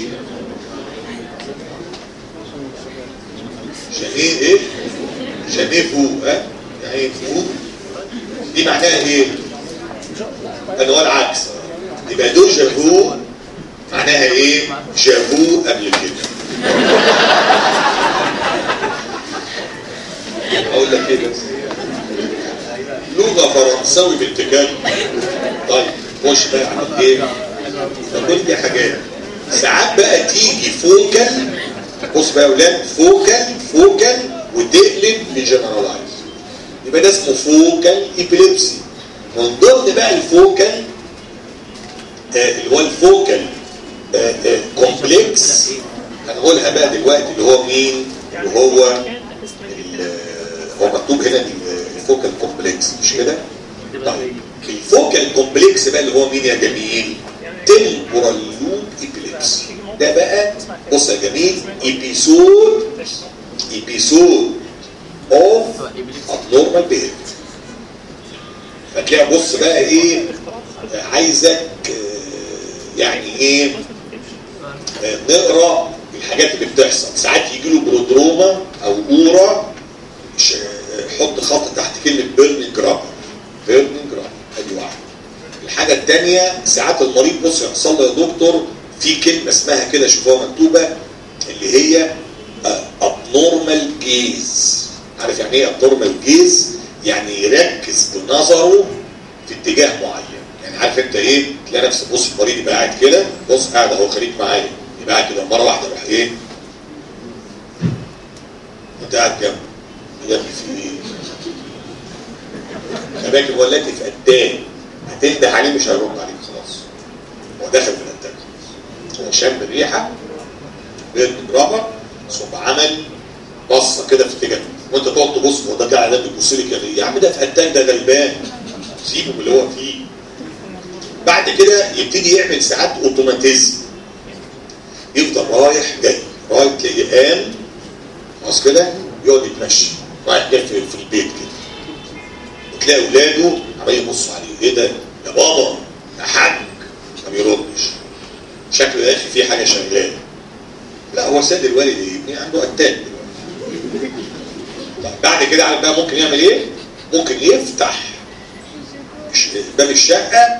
جانيه ايه جانيه فو ها يعني فو دي معناها ايه ان هو العكس يبقى دو جافو معناها ايه جافو قبل كده اقول لك ايه بس لغه فرنساوي بالتكال طيب خش بقى على ايه فكل دي حاجات ساعات بقى تيجي فوكال بص بقى يا اولاد فوكال فوكال وتقلب لجنرالايز يبقى ده اسمه فوكال ايبيليبسي من ضمن بقى الفوكال آه، اللي هو الفوكال آه، آه، كومبلكس هنقولها بقى دلوقتي اللي هو مين اللي هو ال- هو مكتوب هنا ال- الفوكال كومبلكس مش كده طيب الفوكال كومبلكس بقى اللي هو مين يا جميل تمبورال لوب ايبيليبسي ده بقى بص يا جميل ايبيسود ايبيسود اوف abnormal behavior فتلاقي بص بقى ايه عايزك آه، يعني ايه آه، نقرا الحاجات اللي بتحصل ساعات يجي له برودروما او اورا ش- آه، حط خط تحت كلمه بيرنينج رابر بيرنينج رابر ادي واحده الحاجه الثانيه ساعات المريض بص يحصل له يا دكتور في كلمه اسمها كده شوفوها مكتوبه اللي هي ابنورمال جيز عارف يعني ايه ابنورمال جيز يعني يركز بنظره في اتجاه معين يعني عارف انت ايه تلاقي نفسك بص المريض يبقى قاعد كده بص قاعد اهو خليك معايا يبقى قاعد كده مره واحده يروح ايه انت قاعد جنبه يا ابني في ايه اماكن ولاتي في قدام هتنده عليه مش هيرد عليك خلاص هو دخل في الاتاك هو شم الريحه بيرد برافر ثم عمل بصه كده في اتجاه وانت تقعد تبص هو ده قاعد بيبص لك يعني يا عم ده في اتاك ده غلبان سيبه من اللي هو فيه بعد كده يبتدي يعمل ساعات اوتوماتيزم يفضل رايح جاي رايح تلاقيه قام خلاص كده يقعد يتمشى رايح جاي في في البيت كده وتلاقي اولاده عمالين يبصوا عليه ايه ده يا بابا يا حاج ما بيردش شكله يا اخي في حاجه شغاله لا هو سيد الوالد يا ابني عنده اتاك دلوقتي طيب بعد كده عارف بقى ممكن يعمل ايه؟ ممكن يفتح ش- باب الشقه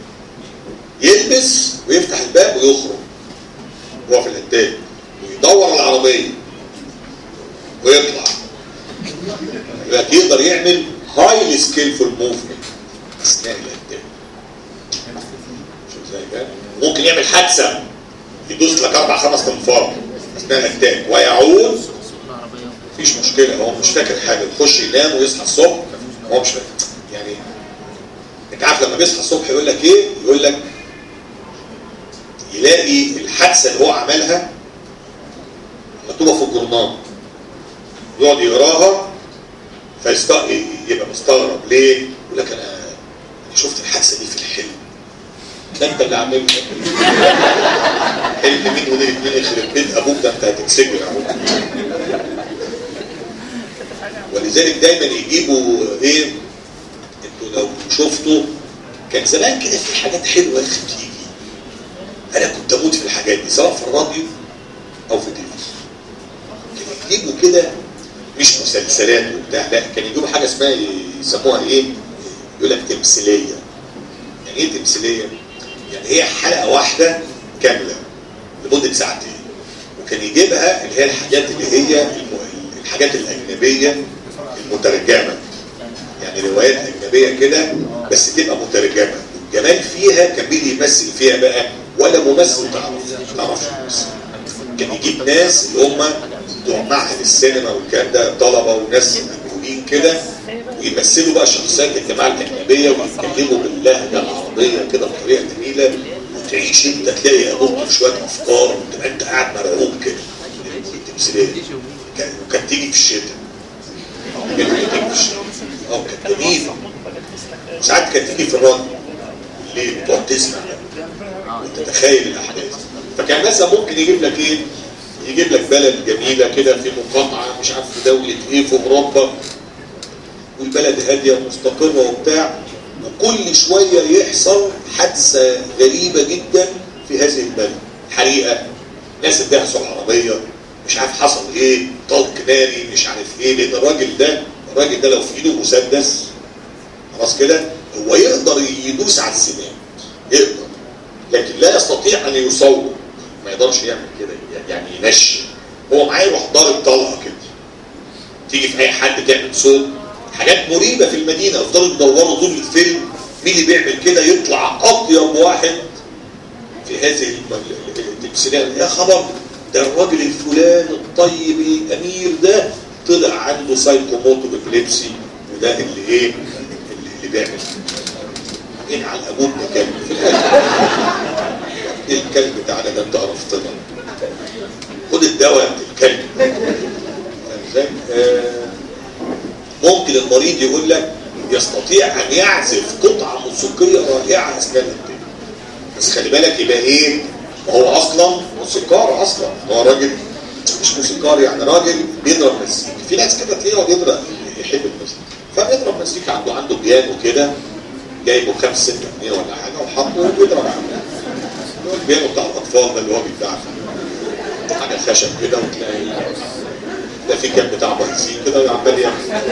يلبس ويفتح الباب ويخرج هو في الاتاك ويدور على العربيه ويطلع يبقى يقدر يعمل هايلي سكيلفول موفمنت اثناء الاتاك شوف ازاي كده ممكن يعمل حادثه يدوس لك اربع خمس تنفار اثناء الاتاك ويعود العربية مفيش مشكله هو مش فاكر حاجه يخش ينام ويصحى الصبح هو مش فاكر يعني انت عارف لما بيصحى الصبح يقول لك ايه؟ يقول لك يلاقي الحادثه اللي هو عملها مكتوبه في الجورنال يقعد يقراها فيست يبقى مستغرب ليه؟ يقول لك انا أنا شفت الحادثه دي في الحلم ده انت اللي عاملها حلم مين ودي اتنين يخرب بيت ابوك ده انت هتتسجن اهو ولذلك دايما يجيبوا ايه انتوا لو شفتوا كان زمان كده في حاجات حلوه يا اخي بتيجي انا كنت اموت في الحاجات دي سواء في الراديو او في التلفزيون كانوا يجيبوا كده مش مسلسلات وبتاع لا كان يجيبوا حاجه اسمها يسموها ايه يقول لك تمثيليه يعني ايه تمثيليه يعني هي حلقه واحده كامله لمده ساعتين وكان يجيبها اللي هي الحاجات اللي هي الم- الحاجات الاجنبيه المترجمه يعني روايات اجنبيه كده بس تبقى مترجمه والجمال فيها كان مين اللي يمثل فيها بقى ولا ممثل تعرف ما تعرفش يمثل كان يجيب ناس اللي هم بتوع معهد السينما والكلام ده طلبه وناس مجهولين كده ويمثلوا بقى شخصيات الجماعه الاجنبيه ويتكلموا باللهجه العربيه كده بطريقه جميله وتعيش انت تلاقي يا دكتور شويه افكار وتبقى انت قاعد مرعوب كده التمثيليه كان- وكانت تيجي في الشتاء كانت تيجي في الشتاء اه كانت جميله ساعات كانت تيجي في الراديو ليه بتقعد تسمع وتتخيل الاحداث فكان مثلا ممكن يجيب لك ايه يجيب لك بلد جميله كده في مقاطعه مش عارف في دوله ايه في اوروبا والبلد هاديه ومستقره وبتاع وكل شويه يحصل حادثه غريبه جدا في هذه البلد حريقه ناس اتدهسوا العربيه مش عارف حصل ايه طلق ناري مش عارف ايه لان الراجل ده الراجل ده لو في ايده مسدس خلاص كده هو يقدر يدوس على السنان يقدر لكن لا يستطيع ان يصور ما يقدرش يعمل كده يعني ينشي هو معاه يروح ضارب طلقه كده تيجي في اي حد تعمل صوت حاجات مريبه في المدينه يفضلوا يدوروا طول الفيلم مين اللي بيعمل كده يطلع اطيب واحد في هذه الم- التمثيليه يا خبر ده الراجل الفلان الطيب الامير ده طلع عنده سايكوموتو ابليبسي وده اللي ايه اللي, اللي بيعمل ان على الابوب كلب في الاخر ايه الكلب بتاعنا ده انت عرفتنا خد الدواء الكلب فاهم ازاي؟ آه، ممكن المريض يقول لك يستطيع ان يعزف قطعه موسيقيه رائعه اثناء الانتاج بس خلي بالك يبقى ايه ما هو اصلا موسيقار اصلا هو راجل مش موسيقار يعني راجل بيضرب مزيكا في ناس كده تلاقيه هو بيضرب يحب المزيكا فبيضرب مزيكا عنده عنده بيانو كده جايبه خمس ست جنيه ولا حاجه وحطه وبيضرب عليه اللي هو البيانو بتاع الاطفال ده اللي هو بيتباع في حاجه خشب كده وتلاقي ده في كان بتاع بنزين كده عمال يعمل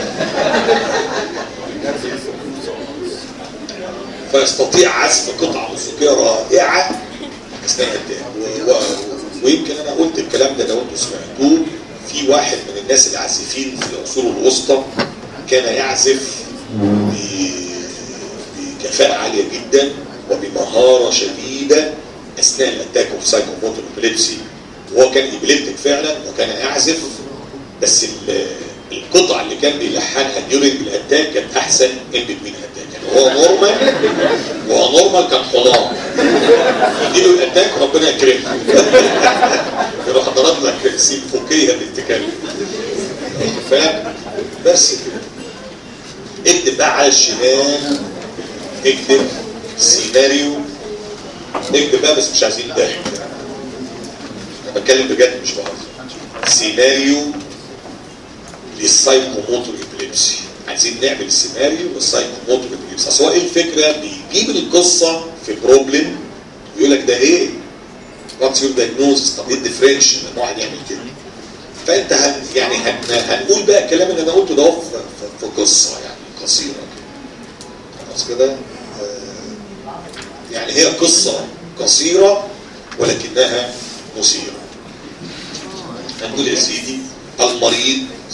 فيستطيع عزف قطعة موسيقية رائعة أثناء الدين و... و... ويمكن أنا قلت الكلام ده لو أنتم سمعتوه في واحد من الناس العازفين في العصور الوسطى كان يعزف ب... بكفاءة عالية جدا وبمهارة شديدة أثناء الأتاك اوف سايكوموتور ابيليبسي وهو كان ابيليبتيك فعلا وكان يعزف بس ال- القطع اللي كان بيلحنها ديورنج الاتاك كانت احسن ان بتوين اتاك يعني هو نورمال وهو نورمال كان حمار يديله الاتاك ربنا يكرمه يروح ضرب لك سيمفوكيه بالتكلم فاهم بس كده اكتب بقى على الشمال اكتب سيناريو اكتب بقى بس مش عايزين ضحك انا بتكلم بجد مش بهزر سيناريو للسايكوموتور ابليبسي عايزين نعمل سيناريو للسايكوموتور ابليبسي اصل هو ايه الفكره بيجيب القصه في بروبلم يقول لك ده ايه واتس يور دايجنوزس طب ايه الديفرنشن لما واحد يعمل كده فانت هن يعني هن هنقول بقى الكلام اللي انا قلته ده في, في, في قصه يعني قصيره كده خلاص كده آه، يعني هي قصه قصيره ولكنها مثيره هنقول يا سيدي المريض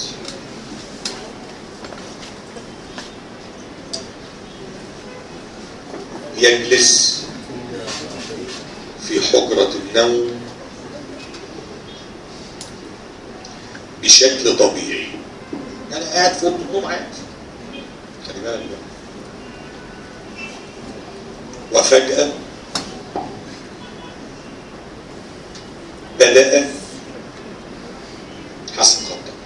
يجلس في حجرة النوم بشكل طبيعي يعني قاعد في اوضه النوم عادي خلي بالك بقى. وفجأة بدأ حسب خطة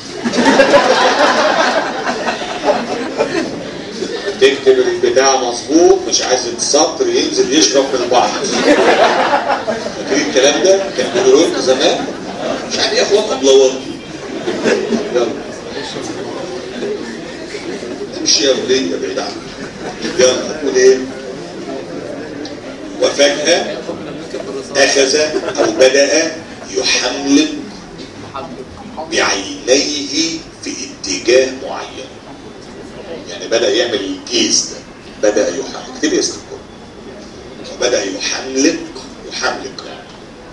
تكتب البتاع مظبوط مش عايز السطر ينزل يشرب من البحر فاكرين الكلام ده كان بيقولوا لكم زمان مش عارف يا اخوان ابلوات يلا امشي يا وليه بعيد عنك يلا تقول ايه وفجأة أخذ أو بدأ يحملق بعينيه في اتجاه معين يعني بدأ يعمل الجيز ده بدأ يحملق اكتب اسم الكل بدأ يحملق يحملق يعني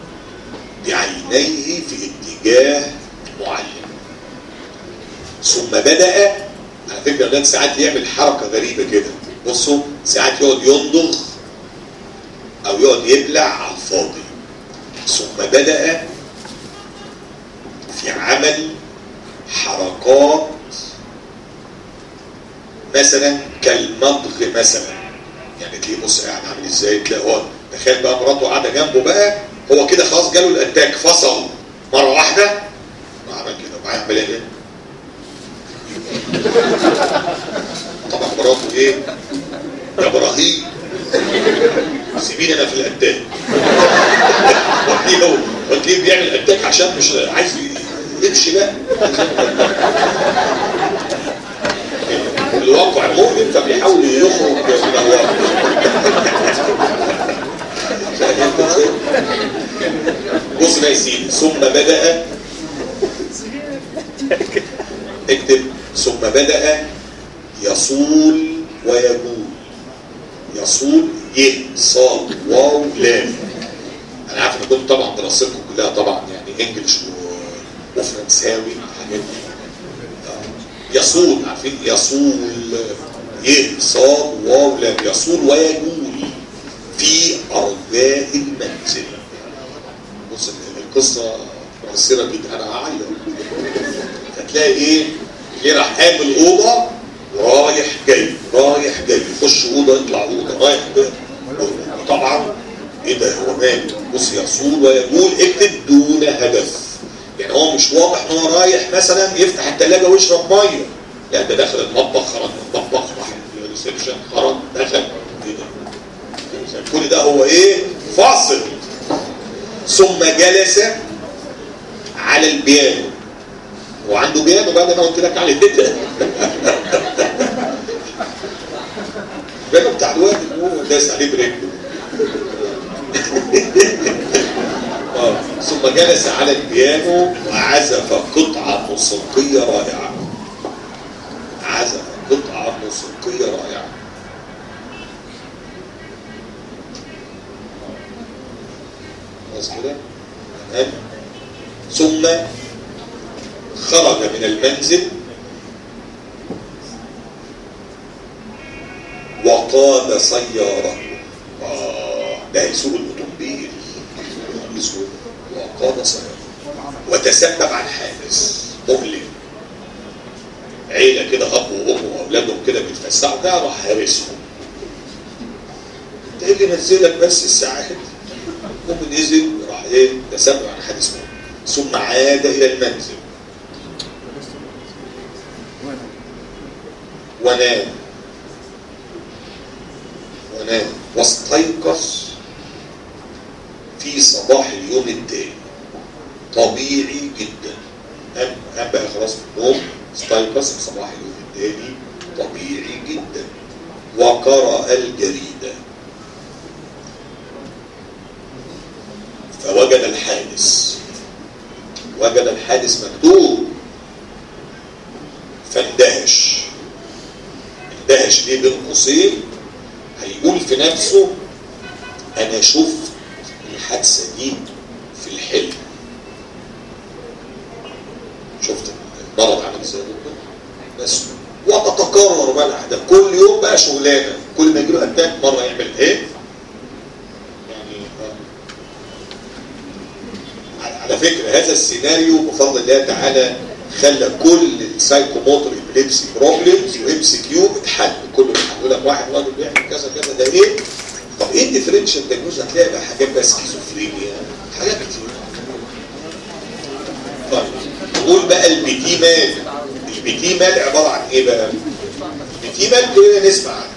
بعينيه في اتجاه معين ثم بدأ على فكرة ده ساعات يعمل حركة غريبة كده بصوا ساعات يقعد يندغ أو يقعد يبلع على الفاضي ثم بدأ في عمل حركات مثلا كالمضغ مثلا يعني تلاقيه بص قاعد عامل ازاي تلاقي هو تخيل بقى مراته قاعده جنبه بقى هو كده خلاص جاله الاتاك فصل مره واحده وعمل كده معاه عمال ايه طبعا مراته ايه يا ابراهيم سيبيني انا في الاتاك وتلاقيه هو وتلاقيه بيعمل اتاك عشان مش عايز يمشي بقى الواقع مؤلم فبيحاول يخرج من الواقع بص بقى يا سيدي ثم بدأ اكتب ثم بدأ يصول ويجول يصول ي صاد واو لام انا عارف ان كنت طبعا دراستكم كلها طبعا يعني انجلش و- وفرنساوي الحاجات دي آه. يصول عارفين يصول ي صاد واو لام يصول ويجول في ارجاء المنزل بص القصه مؤثره جدا انا هعيط هتلاقي ايه جه راح قام الاوضه ورايح جاي رايح جاي يخش اوضه يطلع اوضه رايح جاي طبعا ايه ده هو مات بص يصول ويقول اكتب دون هدف يعني هو مش واضح ان هو رايح مثلا يفتح الثلاجه ويشرب ميه لا ده دخل المطبخ خرج من المطبخ راح الريسبشن خرج دخل ايه ده كل ده هو ايه فاصل ثم جلس على البيانو وعنده بيانو بعد ما قلت لك عليه ده البيانو بتاع الواد اللي هو داس عليه برجله آه. ثم جلس على البيانو وعزف قطعة موسيقية رائعة عزف قطعة موسيقية رائعة خلاص كده تمام ثم خرج من المنزل وقاد سيارة آه ده هيسوق الاوتوموبيل يسوق وقاد سيارة وتسبب عن حادث مؤلم عيلة كده أب وأم وأولادهم كده بيتفسحوا ده راح هارسهم ده اللي نزلك بس الساعات المهم نزل راح ايه تسبب عن حادث مؤلم ثم عاد إلى المنزل ونام ونام واستيقظ في صباح اليوم التالي طبيعي جدا قام قام بقى خلاص من النوم استيقظ في صباح اليوم التالي طبيعي جدا وقرأ الجريدة فوجد الحادث وجد الحادث مكتوب فاندهش اندهش ليه بين قوسين هيقول في نفسه انا شفت الحادثه دي في الحلم شفت المرض عامل ازاي بس وتتكرر بقى ده كل يوم بقى شغلانه كل ما يجيله اتاك مره يعمل ايه يعني آه. على فكره هذا السيناريو بفضل الله تعالى خلى كل السايكوموتور ابليبسي بروبلمز وام سي كيو اتحل كله اتحل لك واحد راجل بيعمل كذا كذا ده ايه طب ايه الديفرنشال دايجنوز هتلاقي بقى حاجات بقى سكيزوفرينيا حاجات كتير طيب نقول بقى البيتي مال البيتي مال عباره عن ايه بقى البيتي مال كلنا نسمع عنه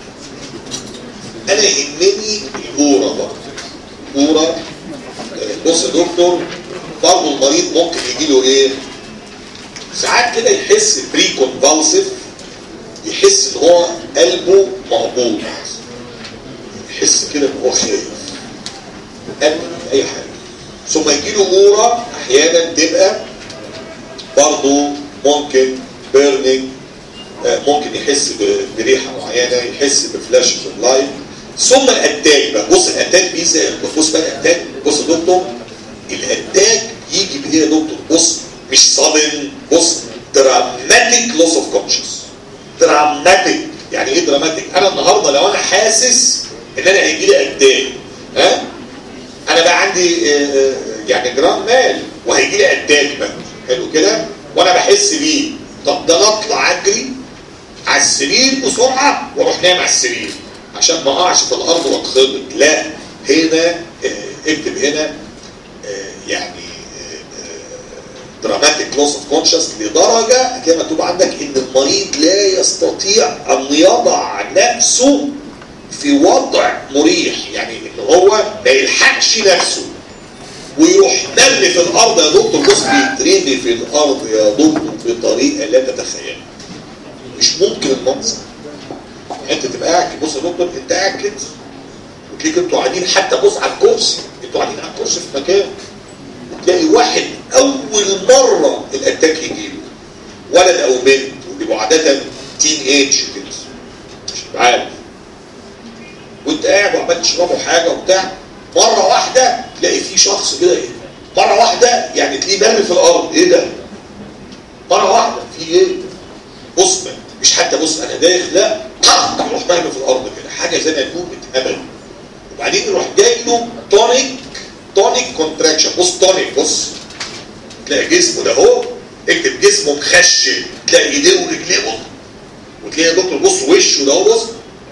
انا يهمني الاورا برضه اورا بص يا دكتور برضه المريض ممكن يجي له ايه ساعات كده يحس بري كونفالسيف يحس ان هو قلبه مهبوط يحس كده ان هو خايف قلب اي حاجه ثم يجي له اورا احيانا تبقى برضه ممكن بيرنينج ممكن يحس بريحه معينه يحس بفلاش في اللايت ثم الاتاك بقى بص الاتاك بيزا بص بقى الاتاك بص يا دكتور الاتاك يجي بايه يا دكتور بص مش صادم بص دراماتيك لوس اوف كونشس دراماتيك يعني ايه دراماتيك انا النهارده لو انا حاسس ان انا هيجي لي اتاك ها انا بقى عندي آه يعني جرام مال وهيجي لي اتاك بقى حلو كده وانا بحس بيه طب ده نطلع اجري على السرير بسرعه واروح نايم على السرير عشان ما اقعش في الارض واتخبط لا هنا اه اكتب هنا اه يعني دراماتيك لوس اوف كونشس لدرجه هتلاقي مكتوب عندك ان المريض لا يستطيع ان يضع نفسه في وضع مريح يعني ان هو ما يلحقش نفسه ويروح مرمي في الارض يا دكتور بص بيترمي في الارض يا دكتور بطريقه لا تتخيلها مش ممكن المنظر انت تبقى قاعد بص يا دكتور انت قاعد كده وتلاقيك انتوا قاعدين حتى بص على الكرسي انتوا قاعدين على الكرسي في مكان تلاقي واحد اول مره الاتاك يجي له ولد او بنت وبيبقوا عاده تين ايج كده مش عارف وانت قاعد وعمال تشربوا حاجه وبتاع مره واحده تلاقي في شخص كده ايه مره واحده يعني تلاقيه مرمي في الارض ايه ده مره واحده في ايه بص مش حتى بص انا داخل لا يروح مرمي في الارض كده حاجه زي ما يكون اتهبل وبعدين يروح جاي له تونيك تونيك كونتراكشن بص تونيك بص تلاقي جسمه ده اهو اكتب جسمه مخشن تلاقي ايديه ورجليه وتلاقي يا دكتور بص وشه ده اهو بص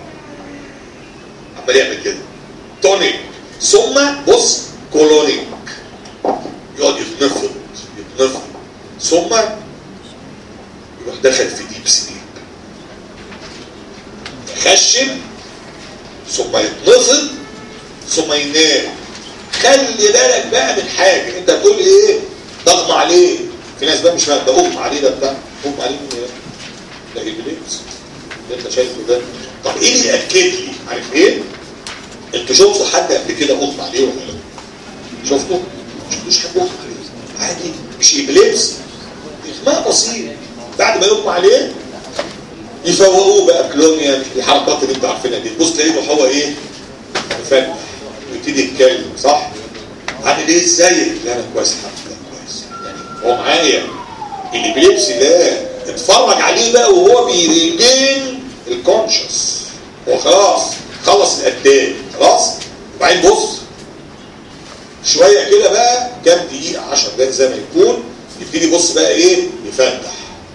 عمال يعمل كده تونيك ثم بص كولونيك يقعد يتنفض يتنفض ثم يروح دخل في ديب سليب يخشن ثم يتنفض ثم ينام خلي بالك بقى من حاجه انت بتقول ايه ضغط عليه في ناس بقى مش فاهم ده اغمى عليه ده بتاع اغمى عليه من ايه؟ ده ابليس اللي انت شايفه ده طب ايه اللي ياكد لي عارف ايه؟ انتوا شفتوا حد قبل كده اغمى عليه ولا لا؟ شفتوا؟ ما شفتوش حد اغمى عليه عادي مش ابليس اغماء بسيط بعد ما يغمى عليه يفوقوه بقى كلونيا الحركات اللي انتوا عارفينها دي تبص تلاقيه هو ايه؟ مفتح ويبتدي يتكلم صح؟ عامل ايه ازيك؟ لا انا كويس الحمد لله كويس يعني هو معايا الابليبسي ده اتفرج عليه بقى وهو بيريجين الكونشس هو خلاص خلص القدام خلاص وبعدين بص شويه كده بقى كام دقيقه 10 دقايق زي ما يكون يبتدي يبص بقى ايه يفتح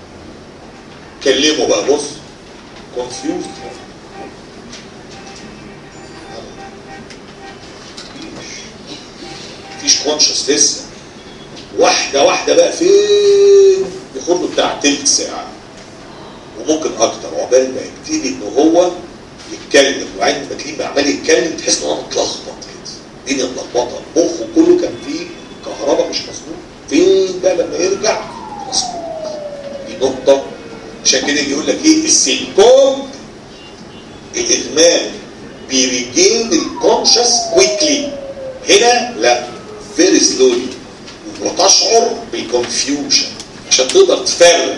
كلمه بقى بص كونفيوز مفيش كونشس لسه واحده واحده بقى فين ياخد له بتاع تلت ساعه وممكن اكتر عقبال ما يبتدي ان هو يتكلم وبعدين ما تلاقيه بقى عمال يتكلم تحس ان هو متلخبط كده الدنيا متلخبطه مخه كله كان فيه كهرباء مش مظبوط فين بقى لما يرجع مظبوط دي نقطه عشان كده يجي يقول لك ايه السيمتوم الادمان بيريجين الكونشس كويكلي هنا لا فيري سلولي وتشعر بالكونفيوجن عشان تقدر تفرق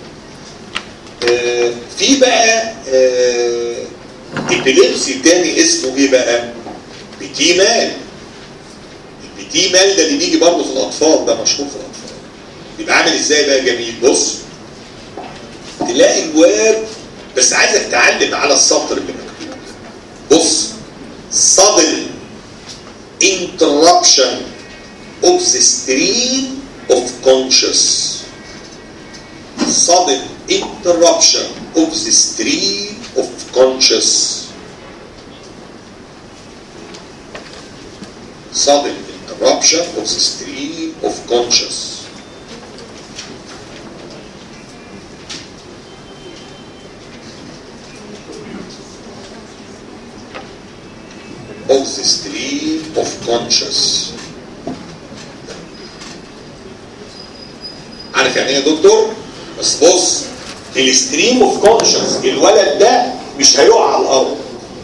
آه في بقى آه ابيليبسي تاني اسمه ايه بقى بيتي مال البيتي مال ده اللي بيجي برضه في الاطفال ده مشهور في الاطفال يبقى عامل ازاي بقى جميل بص تلاقي الواد بس عايزك تعلم على السطر اللي مكتوب بص sudden interruption of the stream of conscious sudden interruption of the stream of conscious sudden interruption of the stream of conscious of the stream of conscious عارف يعني ايه يا دكتور بس بص الستريم اوف كونشنس الولد ده مش هيقع على الارض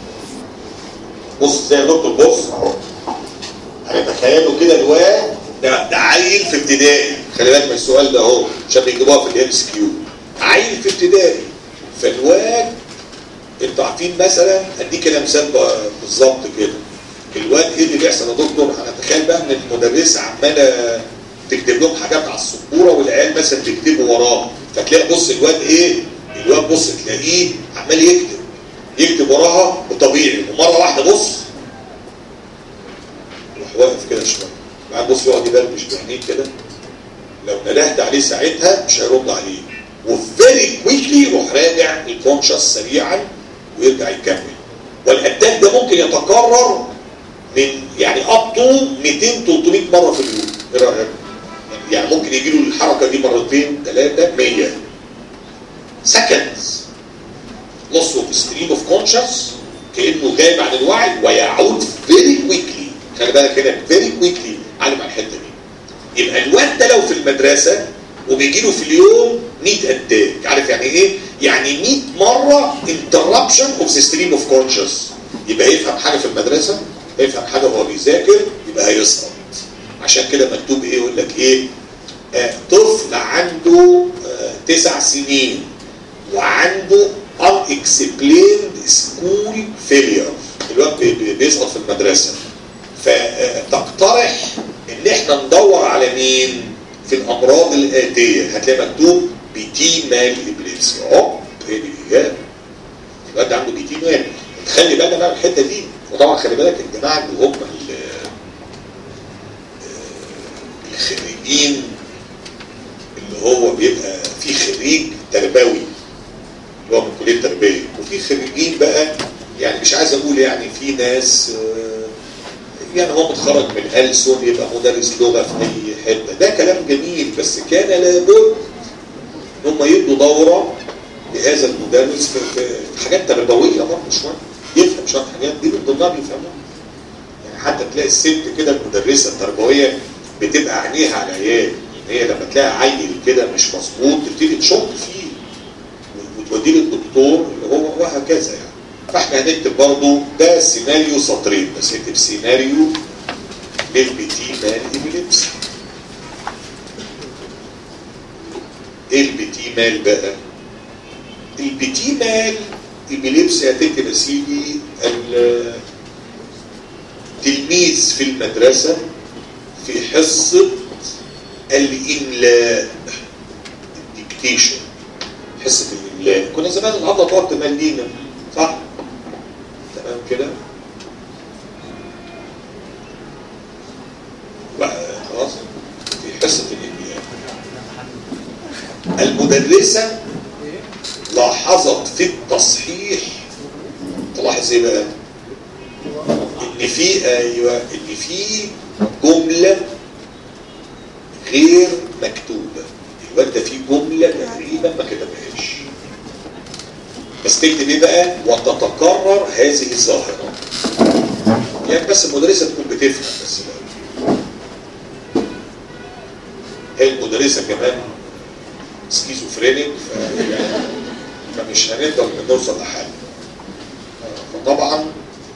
بص زي يا دكتور بص اهو هتخيلوا كده الواد ده ده عيل في ابتدائي خلي بالك من السؤال ده اهو عشان بيجيبوها في الام اس كيو عيل في ابتدائي فالواد انتوا عارفين مثلا اديك انا مثال بالظبط كده الواد ايه اللي بيحصل يا دكتور انا اتخيل بقى ان المدرسه عماله تكتب لهم حاجات على السبوره والعيال مثلا تكتبوا وراه فتلاقي بص الواد ايه الواد بص تلاقيه عمال يكتب يكتب وراها وطبيعي ومره واحده بص يروح واقف كده شويه بعدين بص يقعد يبرمش بعينيه كده لو ندهت عليه ساعتها مش هيرد عليه وفيري كويكلي يروح راجع الكونشس سريعا ويرجع يكمل والاتاك ده ممكن يتكرر من يعني اب تو 200 300 مره في اليوم ايه رايك؟ يعني ممكن يجي له الحركه دي مرتين ثلاثه 100 سكندز لوس اوف ستريم اوف كونشس كانه غايب عن الوعي ويعود فيري كويكلي خلي بالك هنا فيري كويكلي علم على الحته دي يبقى الواد ده لو في المدرسه وبيجي له في اليوم 100 اتاك عارف يعني ايه؟ يعني 100 مره انتربشن اوف ذا ستريم اوف كونشس يبقى يفهم حاجه في المدرسه يفهم حاجه وهو بيذاكر يبقى هيسقط عشان كده مكتوب ايه يقول لك ايه آه طفل عنده آه تسع سنين وعنده unexplained school failure الواد بيسقط في المدرسه فتقترح ان احنا ندور على مين في الامراض الاتيه هتلاقي مكتوب بتي مال ابليبسي ميليبسي اه هي دي الاجابه الواد ده عنده بي تي مان خلي بالنا بقى من الحته دي وطبعا خلي بالك الجماعه اللي هم ال- آه، الخريجين اللي هو بيبقى في خريج تربوي اللي هو من كليه التربيه وفي خريجين بقى يعني مش عايز اقول يعني في ناس آه، يعني هو متخرج من ألسن يبقى مدرس لغه في اي حته ده كلام جميل بس كان لابد ان هم يدوا دوره لهذا المدرس في في حاجات تربويه برضه شويه يفهم شويه حاجات دي من ضمنها بيفهمها يعني حتى تلاقي الست كده المدرسه التربويه بتبقى عينيها على العيال يعني هي لما تلاقي عيل كده مش مظبوط تبتدي تشك فيه وتوديه للدكتور اللي هو وهكذا يعني فاحنا هنكتب برضه ده سيناريو سطرين بس نكتب سيناريو للبيتي مان ابيليبسي ايه البيتي مال بقى البيتي مال ابيليبسي هتكتب يا سيدي التلميذ في المدرسة في حصة الإملاء الديكتيشن حصة الإملاء كنا زمان الأبلة تقعد تملينا صح؟ تمام كده؟ بقى خلاص في حصة الإملاء المدرسة لاحظت في التصحيح تلاحظ ايه بقى؟ ان في ايوه ان في جمله غير مكتوبه الواد ده في جمله تقريبا ما كتبهاش بس تكتب ايه بقى؟ وتتكرر هذه الظاهره يعني بس المدرسه تكون بتفهم بس بقى. هي المدرسه كمان سكيزوفرينيك ف- يعني فمش هنقدر نوصل لحل فطبعا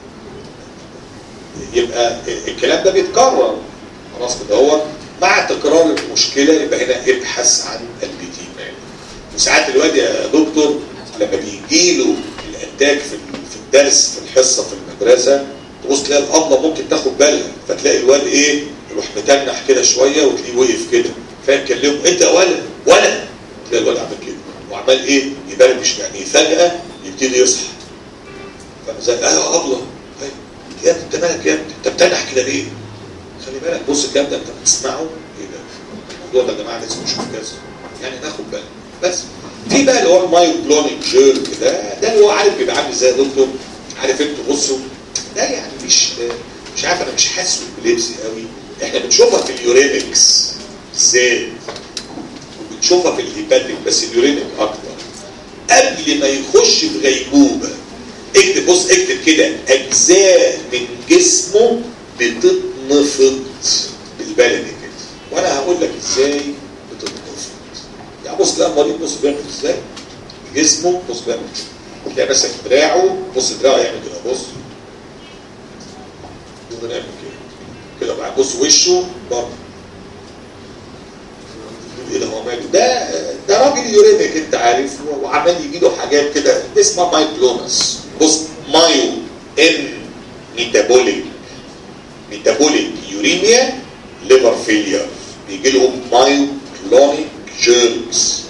يبقى الكلام ده بيتكرر خلاص كده هو مع تكرار المشكله يبقى هنا ابحث عن البيتي مان وساعات الواد يا دكتور لما بيجي له الاتاك في في الدرس في الحصه في المدرسه تبص تلاقي الابله ممكن تاخد بالها فتلاقي الواد ايه يروح متنح كده شويه وتلاقيه وقف كده فيكلمه انت يا ولد ولد تلاقي الواد عامل كده وعمال ايه يبرمش يعني فجاه يبتدي يصحى فزي ايوه يا ابله أيوة. يا ابني انت مالك يا ابني انت بتنح كده ليه؟ خلي بالك بص الكلام ده انت بتسمعه ايه ده؟ الموضوع ده يا جماعه لازم نشوف كذا يعني ناخد بالنا بس في بقى اللي هو المايو بلونيك جيرك ده ده اللي هو عارف بيبقى عامل ازاي يا دكتور عارف انتوا بصوا ده يعني مش مش عارف انا مش حاسه بلبسي قوي احنا بنشوفها في اليورينكس ازاي وبنشوفها في الهيباتيك بس اليورينك اكتر قبل ما يخش في غيبوبه اكتب بص اكتب كده اجزاء من جسمه بتتنفض بالبلدي كده وانا هقول لك ازاي بتتنفض يعني بص لا مريض بص بيعمل ازاي جسمه بص بيعمل كده تلاقي مثلا دراعه بص دراعه يعمل كده بص يقدر يعمل كده كده بقى بص وشه برضه ايه ده هو ماله ده ده راجل يورينك انت عارف وعمال يجي له حاجات كده اسمها مايكلونس بص مايو ان ميتابوليك ميتابوليك يوريميا ليفر فيلير بيجي لهم مايو كلونيك جيرمز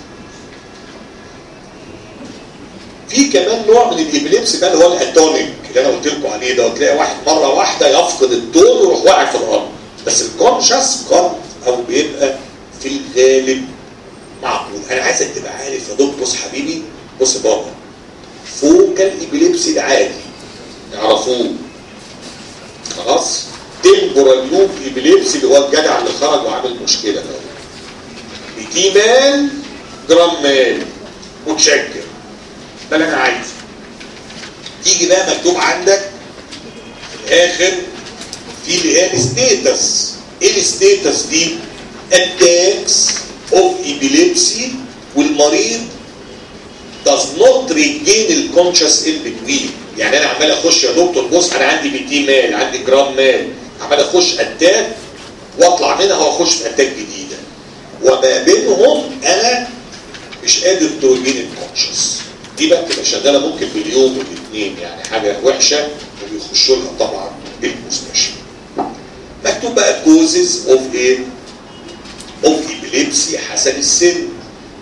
في كمان نوع من الابليبسي بقى اللي هو الاتونيك اللي انا قلت لكم عليه ده تلاقي واحد مره واحده يفقد الطول ويروح واقع في الارض بس الكونشس قرض او بيبقى في الغالب معقول انا عايزك تبقى عارف يا دكتور بص حبيبي بص بابا فوكال ابيليبسي العادي يعرفوه خلاص تمبورال لوب ابيليبسي اللي هو الجدع اللي خرج وعامل مشكله ده بيجي مال جرام مال متشكر ده اللي انا عايزه تيجي بقى مكتوب عندك في الاخر في اللي هي الستيتس ايه الستيتس دي attacks of epilepsy والمريض does not regain the conscious in between يعني انا عمال اخش يا دكتور بص انا عندي بي تي مال عندي جرام مال عمال اخش اتاك واطلع منها واخش في اتاك جديده وما بينهم انا مش قادر تورجين الكونشس دي بقى بتبقى شغاله ممكن باليوم والاثنين يعني حاجه وحشه وبيخشوا لها طبعا المستشفى مكتوب بقى كوزز اوف ايه اوف ابيليبسي حسب السن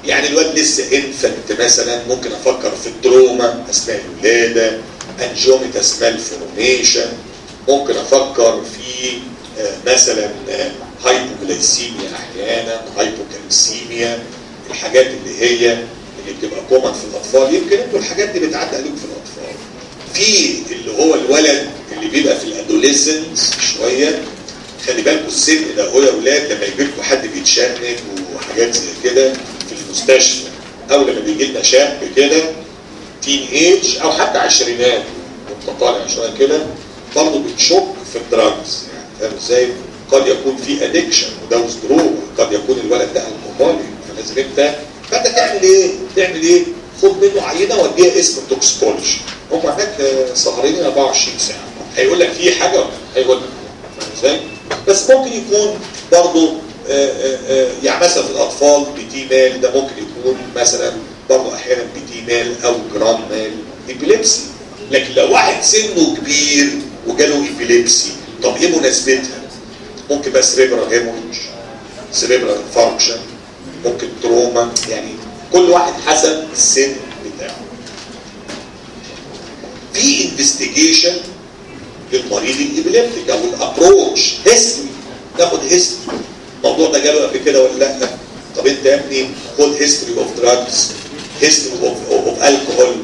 يعني الواد لسه انفنت مثلا ممكن افكر في التروما اثناء الولاده انجيوميت اثناء الفورميشن ممكن افكر في آه، مثلا آه، هايبوغلايسيميا احيانا هايبوكالسيميا الحاجات اللي هي اللي بتبقى كومن في الاطفال يمكن انتوا الحاجات دي بتعدي عليكم في الاطفال في اللي هو الولد اللي بيبقى في الادوليسنس شويه خلي بالكم السن ده هو يا اولاد لما يجي لكم حد بيتشنج وحاجات زي كده في المستشفى او لما بيجي لنا شاب كده تين ايج او حتى عشرينات وانت طالع شويه كده برضه بتشك في الدراجز يعني فاهم ازاي؟ قد يكون في ادكشن وده وذرو قد يكون الولد ده الكحولي فلازم انت فانت تعمل ايه؟ تعمل ايه؟ خد منه عينه وديها اسم توكسيكولوجي هم هناك آه، سهرانين 24 ساعه هيقول لك في حاجه ولا لا؟ هيقول لك فاهم ازاي؟ بس ممكن يكون برضه آه، آه، آه، يعني مثلا في الاطفال بتي مال ده ممكن يكون مثلا برضه احيانا بتي مال او جران مال ابيليبسي لكن لو واحد سنه كبير وجاله ابيليبسي طب ايه مناسبتها؟ ممكن بقى سريبرال هيموريج سريبرال فانكشن ممكن تروما يعني كل واحد حسب السن بتاعه في انفستيجيشن للمريض الابيليبتيك او الابروتش هيستوري ناخد هيستوري الموضوع ده جاله قبل كده ولا لا طب انت يا ابني خد هيستوري اوف دراجز هيستوري اوف الكحول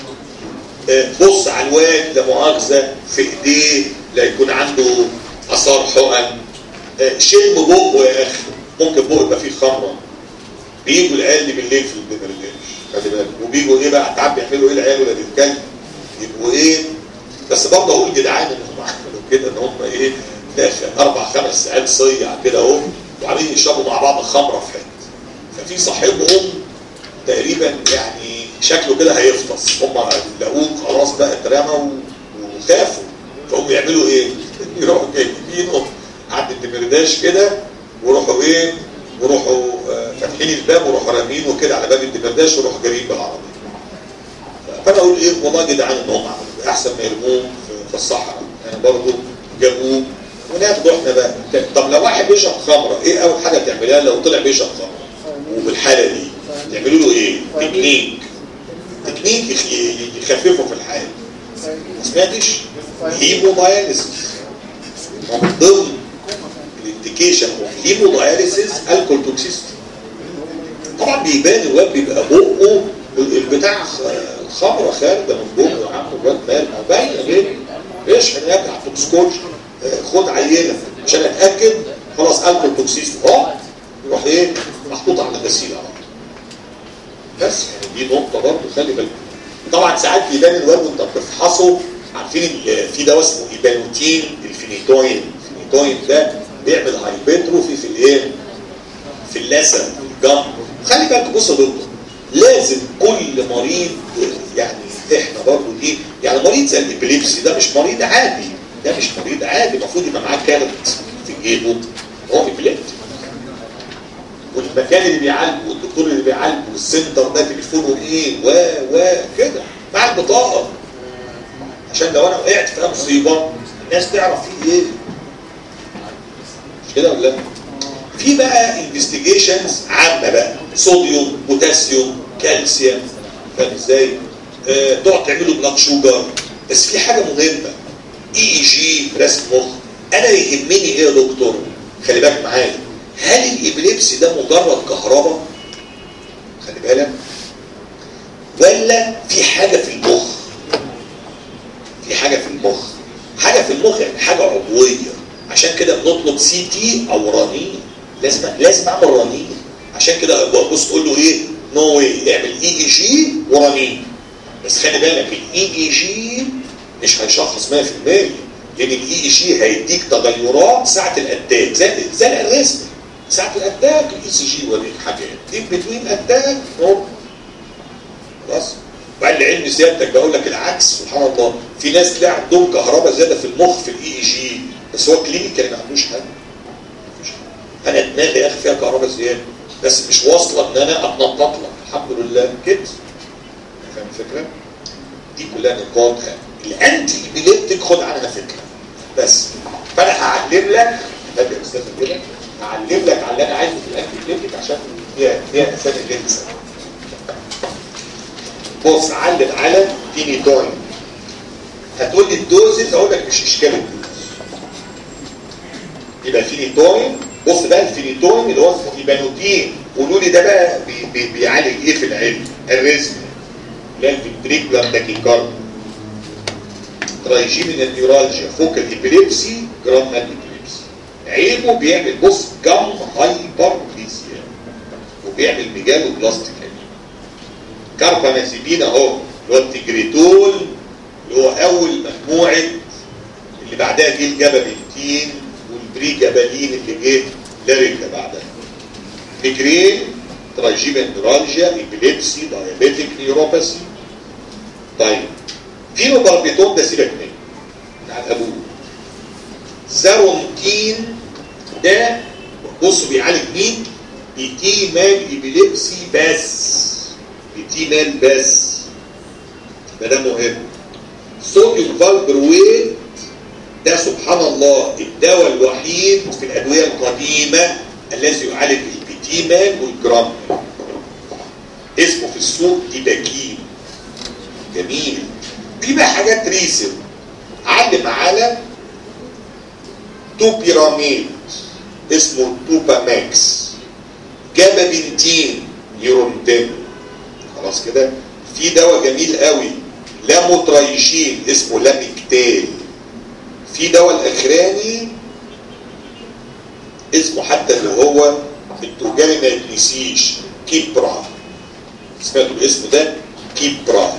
بص على الواد لا مؤاخذه في ايديه لا يكون عنده اثار حقن آه، شم بقه يا اخي ممكن بقه يبقى فيه خمره بيجوا العيال دي بالليل في البرنامج خلي بالك وبيجوا ايه بقى تعب بيعملوا ايه العيال ولا بيتكلم يبقوا ايه بس برضه اقول جدعان ان هم عملوا كده ان هم ايه داخل اربع خمس ساعات صيع كده اهو وعاملين يشربوا مع بعض خمره في حته ففي صاحبهم تقريبا يعني شكله كده هيفطس هم لقوه خلاص بقى اترمى و- وخافوا فهم يعملوا ايه؟ يروحوا جايبينه عند الدمرداش كده ويروحوا ايه؟ ويروحوا آه، فاتحين الباب ويروحوا رامينه كده على باب الدمرداش ويروحوا جايين بالعربيه. فانا اقول ايه والله يا جدعان ان هم عملوا احسن ما يرموه في- في الصحراء يعني برضه جابوه وناخده احنا بقى طب لو واحد بيشرب خمره ايه اول حاجه تعملها لو طلع بيشرب خمره وبالحاله دي تعملوا له ايه؟ تكنيك تكنيك يخ- يخففه في الحال ما سمعتش؟ هيموداياليسيس من ضمن الانديكيشن اوف هيموداياليسيس الكول توكسيستي طبعا بيبان الواد بيبقى بقه البتاع خ- خمره خارجه من بقه يا عم الواد مال ما باينه جدا اشحن يا ابني على التوكسكوش آه، خد عينه عشان اتاكد خلاص الكول توكسيستي اه يروح ايه محطوط على غسيل على طول بس يعني دي نقطه برضه خلي بالك طبعا ساعات بيبان الواد وانت بتفحصه عارفين ال- في دواء اسمه ايبانوتين الفينيتوين الفينيتوين ده بيعمل هايبرتروفي في الايه؟ في اللثه في الجم خلي بالك بص يا دكتور لازم كل مريض يعني احنا برضه دي يعني مريض زي الابيليبسي ده مش مريض عادي ده مش مريض عادي المفروض يبقى معاه كارت في جيبه هو ابيليبتي والمكان اللي بيعالجه والدكتور اللي بيعالجه والسنتر ده تليفونه ايه و و كده مع البطاقه عشان لو انا وقعت في مصيبه الناس تعرف فيه ايه مش كده ولا لا؟ في بقى انفستيجيشنز عامه بقى صوديوم بوتاسيوم كالسيوم فاهم ازاي؟ آه، تقعد تعمله بلاد شوجر بس في حاجه مهمه اي اي جي رسم مخ انا يهمني ايه يا دكتور؟ خلي بالك معايا هل الابليبسي ده مجرد كهرباء؟ خلي بالك ولا في حاجه في المخ؟ في حاجه في المخ حاجه في المخ يعني حاجه عضويه عشان كده بنطلب سي تي او رنين لازم لازم اعمل رنين عشان كده بص تقول له ايه نو واي اعمل اي اي جي ورنين بس خلي بالك الاي اي جي مش هيشخص 100% لان الاي اي جي هيديك تغيرات ساعه الاتاك زي زي الاريزم ساعه الاتاك الاي سي جي يوريك حاجات ان بتوين اتاك خلاص وقال لي علم سيادتك بقول لك العكس سبحان الله في ناس تلاقي عندهم كهرباء زياده في المخ في الاي اي جي بس هو كلينيكال ما عندوش حاجه مفيش حاجة. انا دماغي يا اخي فيها كهرباء زياده بس مش واصله ان انا اتنطط لك الحمد لله كده فاهم الفكره؟ دي كلها نقاط الانتي ايبيليبتيك خد عنها فكره بس فانا هعلم لك هدي يا استاذ كده اعلم لك على اللي انا عايزه في الانتي بليتك عشان فيها فيها اسامي جنسه بص علم على فينيتوين هتقول لي الدوزز اقول لك مش اشكال الدوز يبقى فينيتوين بص بقى الفينيتوين اللي هو اسمه ايبانوتين قولوا لي ده بقى بي بي بيعالج ايه في العلم الريزم اللي هي الفنتريكولار تاكيكارد ترايجيمينال نيورالجيا فوكال ابيليبسي جرام ابيليبسي عيبه بيعمل بص جام هايبرليزيا وبيعمل ميجالو بلاستيك كاربامازيبين اهو اللي هو التجريتول اللي هو اول مجموعه اللي بعدها جه الجبابنتين والبريجابالين اللي جه لاريكا بعدها ميجرين ترايجيبن نورالجيا ابيليبسي دايابيتيك نيوروباثي طيب فينوباربيتون ده سيبك منه بتاع ابوه زارونتين ده بصوا بيعالج مين؟ بيتي مال ابيليبسي بس بيتي مال بس ده ده مهم صوديوم فالبرويت ده سبحان الله الدواء الوحيد في الادويه القديمه الذي يعالج البيتيمان والجرام اسمه في السوق تيباكين جميل في بقى حاجات ريسل علم على توبيراميد اسمه توباماكس جابابنتين يورونتين خلاص كده في دواء جميل قوي لاموترايشين اسمه لاميكتال في دواء الاخراني اسمه حتى اللي هو التجاري ما يتنسيش كيبرا سمعتوا الاسم ده كيبرا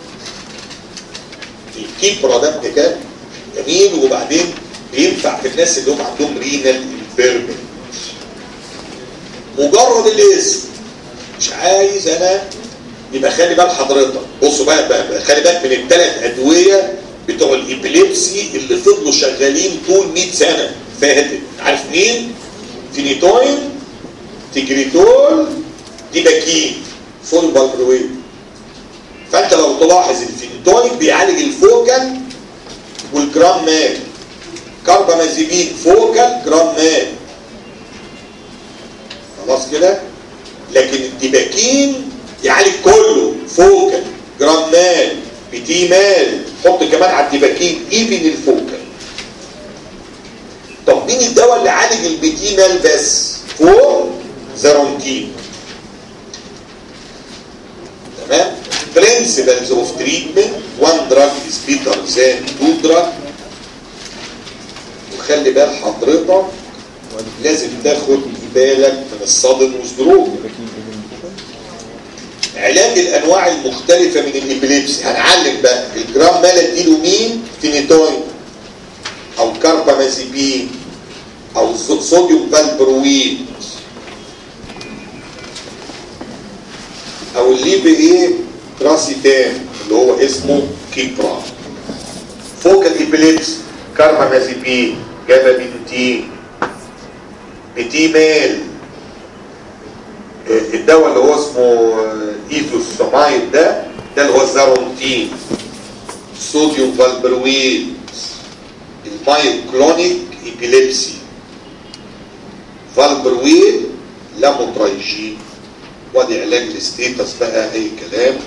الكيبرا ده ابتكار جميل وبعدين بينفع في الناس اللي هم عندهم رينال انفيرمنت مجرد الاسم مش عايز انا يبقى خلي بال حضرتك بصوا بقى, بقى, بقى خلي بالك من الثلاث ادويه بتوع الابيليبسي اللي فضلوا شغالين طول 100 سنه فاتت عارف مين؟ فينيتوين تجريتول ديباكين فول بالبرويد فانت لو تلاحظ الفينيتوين بيعالج الفوكال والجرام مال كاربامازيبين فوكال جرام مال خلاص كده لكن الديباكين يعالج كله فوكال جرام مال بتي مال حط كمان على الديباكين ايفن الفوكال طب مين الدواء اللي عالج البتي مال بس فوق زارونتين تمام principles of treatment one drug is better than two drug وخلي بال حضرتك لازم تاخد بالك من الصدم والظروف علاج الانواع المختلفة من الابليبسي هنعلم بقى الجرام مال اديله مين فينيتوين او كاربامازيبين او صوديوم فالبرويد او الليب ايه تراسيتان اللي هو اسمه كيبرا فوق الابليبس كاربامازيبين جابابنتين بتيمال الدواء اللي هو اسمه ايثوسامايد ده ده اللي هو الزارونتين صوديوم فالبرويد المايوكلونيك ايبيليبسي فالبرويد لاموترايجين وادي علاج الستيتس بقى اي كلام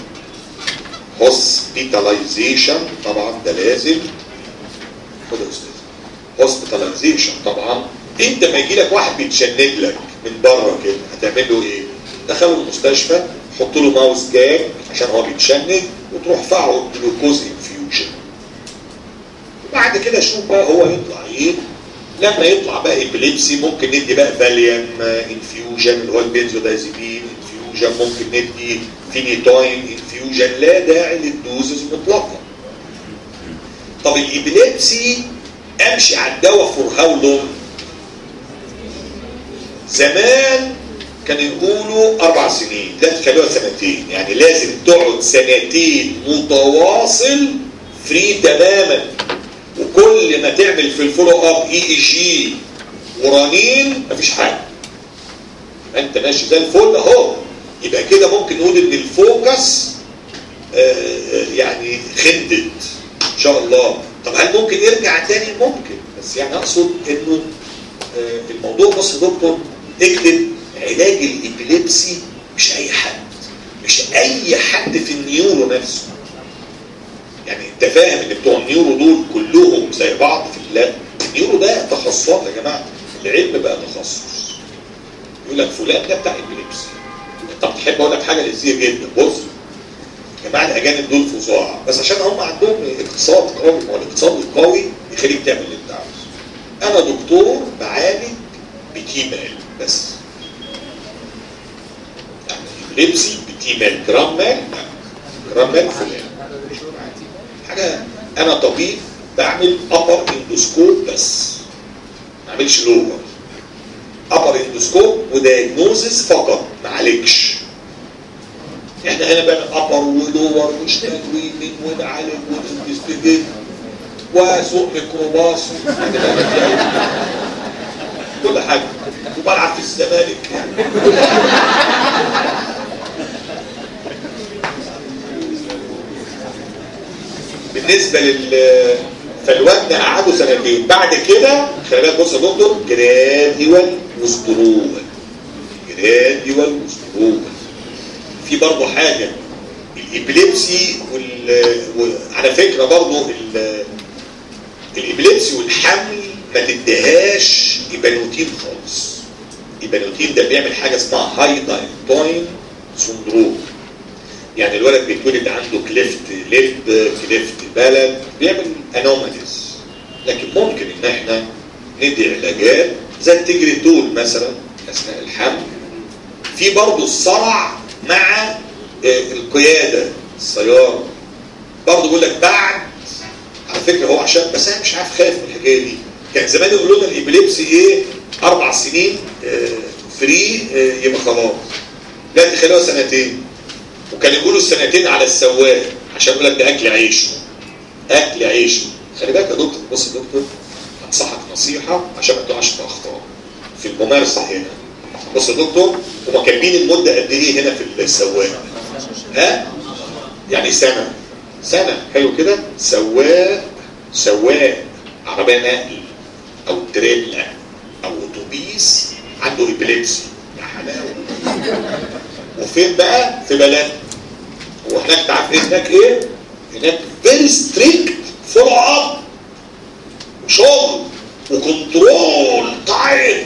هوسبيتاليزيشن طبعا ده لازم خد يا استاذ هوسبيتاليزيشن طبعا انت ما يجي لك واحد بيتشنج لك من بره كده هتعمل له ايه؟ دخله المستشفى حط له ماوس جاك عشان هو بيتشنج وتروح فعله جلوكوز انفيوجن بعد كده شوف بقى هو يطلع ايه لما يطلع بقى ابليبسي ممكن ندي بقى فاليوم انفيوجن اللي هو البنزودازيبين انفيوجن ممكن ندي فينيتوين انفيوجن لا داعي للدوزز مطلقا طب الابليبسي امشي على الدواء فور هاو لونج زمان كانوا يقولوا اربع سنين لا تخلوها سنتين يعني لازم تقعد سنتين متواصل فري تماما وكل ما تعمل في الفولو اب اي اي جي ورنين مفيش حاجه انت ماشي زي الفل اهو يبقى كده ممكن نقول ان الفوكس آه يعني خندت ان شاء الله طب هل ممكن يرجع تاني ممكن بس يعني اقصد انه آه الموضوع بص يا دكتور اكتب علاج الابيليبسي مش اي حد مش اي حد في النيورو نفسه يعني انت فاهم ان بتوع النيورو دول كلهم زي بعض في اللاب النيورو ده تخصصات يا جماعه العلم بقى تخصص يقول لك فلان ده بتاع ابيليبسي طب تحب اقول لك حاجه لذيذه جدا بص جماعه الاجانب دول فظاع بس عشان هم عندهم اقتصاد قوي ما هو الاقتصاد القوي يخليك تعمل اللي انت عاوزه انا دكتور بعالج بتيمال بس يعني ابيليبسي بتيمال جرام مال لا. جرام مال فلان حاجه انا طبيب بعمل ابر اندوسكوب بس ما اعملش لور ابر اندوسكوب ودايجنوزس فقط ما عالجش احنا هنا بقى ابر ولور وشمال ويمين ونعالج ونستجيب وسوق ميكروباص كل حاجه وبلعب في الزمالك يعني بالنسبه لل فالواد قعدوا سنتين بعد كده خلي بالك بص يا دكتور جراديوال وسترول جراديوال وسترول في برضه حاجه الابليبسي وال... وعلى فكره برضه ال... الابليبسي والحمل ما تديهاش ايبانوتين خالص ايبانوتين ده بيعمل حاجه اسمها هاي دايتوين سندروم يعني الولد بيتولد عنده كليفت لب كليفت بلد بيعمل انوماليز لكن ممكن ان احنا ندي علاجات زي التجريتول مثلا اثناء الحمل في برضه الصرع مع آه، القياده السياره برضه بيقول لك بعد على فكره هو عشان بس انا مش عارف خايف من الحكايه دي كان زمان يقولوا لنا الابيليبسي ايه اربع سنين آه، فري آه، يبقى خلاص لا تخلوها سنتين وكان يقولوا السنتين على السواق عشان يقول لك ده اكل عيشه اكل عيشه خلي بالك يا دكتور بص يا دكتور انصحك نصيحه عشان ما تقعش في اخطاء في الممارسه هنا بص يا دكتور هما كاتبين المده قد ايه هنا في السواق ها يعني سنه سنه حلو كده سواق سواق عربيه نقل او تريلا او اتوبيس عنده ابيليبسي يا حلاوه وفين بقى في بلد وهناك تعرف ايه هناك ايه هناك فيري ستريكت فولو اب وشغل وكنترول تايت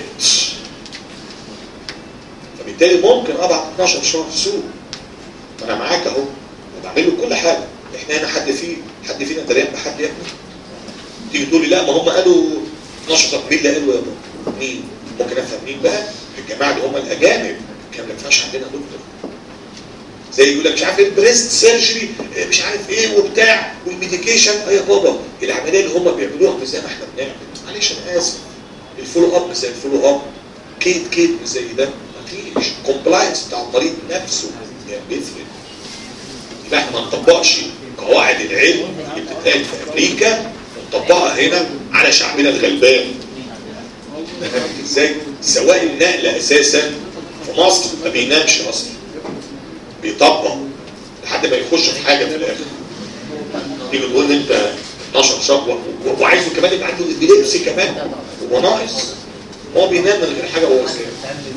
فبالتالي ممكن ابعت 12 شهر في السوق انا معاك اهو وبعمل له كل حاجه احنا هنا حد فيه حد فينا دريان بحد يا ابني تيجي تقول لي لا ما هم قالوا 12 طب مين اللي قالوا يا بابا مين ممكن افهم مين بقى الجماعه اللي هم الاجانب كان ما ينفعش عندنا دكتور زي يقول لك مش عارف ايه البريست سيرجري مش عارف ايه وبتاع والميديكيشن اه يا بابا العمليه اللي هم بيعملوها مش زي ما احنا بنعمل معلش انا اسف الفولو اب مش زي الفولو اب كيد كيد مش زي ده مفيش كومبلاينس بتاع المريض نفسه يعني بيفرق يبقى احنا ما نطبقش قواعد العلم اللي بتتقال في امريكا ونطبقها هنا على شعبنا الغلبان فاهم ازاي؟ سواء النقل اساسا في مصر ما بينامش اصلا بيطبق لحد ما يخش في حاجه في الاخر تيجي تقول لي انت 12 شهر و- و- وعايزه كمان يبقى عنده ابيليبسي كمان هو ناقص هو بينام من غير حاجه وهو سايق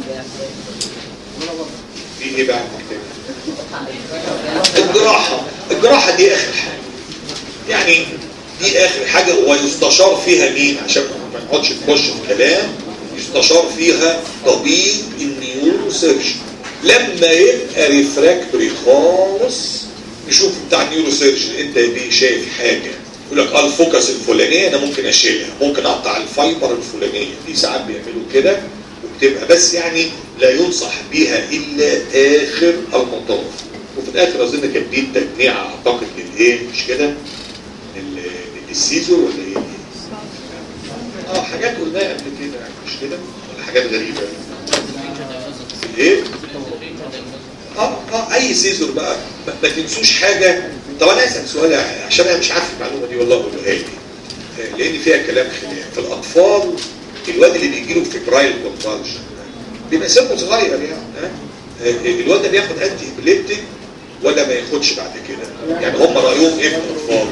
دي ايه بقى المكتبه؟ الجراحه الجراحه دي اخر حاجه يعني دي اخر حاجه ويستشار فيها مين عشان ما نقعدش نخش في كلام يستشار فيها طبيب النيورو سيرجن لما يبقى ريفراكتوري خالص نشوف بتاع النيورو سيرجن انت بيه شايف حاجه يقول لك اه الفوكس الفلانيه انا ممكن اشيلها ممكن اقطع الفايبر الفلانيه دي ساعات بيعملوا كده وبتبقى بس يعني لا ينصح بيها الا اخر المطاف وفي الاخر اظن كان دي التجميع اعتقد للايه مش كده لل- للسيزور ولا ايه اه حاجات قلناها قبل كده مش كده ولا حاجات غريبه ايه اه اه اي سيزور بقى ما, ما تنسوش حاجه طب انا اسال سؤال عشان انا مش عارف المعلومه دي والله قولها لي آه، لان فيها كلام خلاف في الاطفال الواد اللي بيجي له فيبرايل كونفالجن بيبقى سنه صغير يعني ها آه، الواد ده بياخد انتي ابليبتيك ولا ما ياخدش بعد كده يعني هم رايهم ايه في الاطفال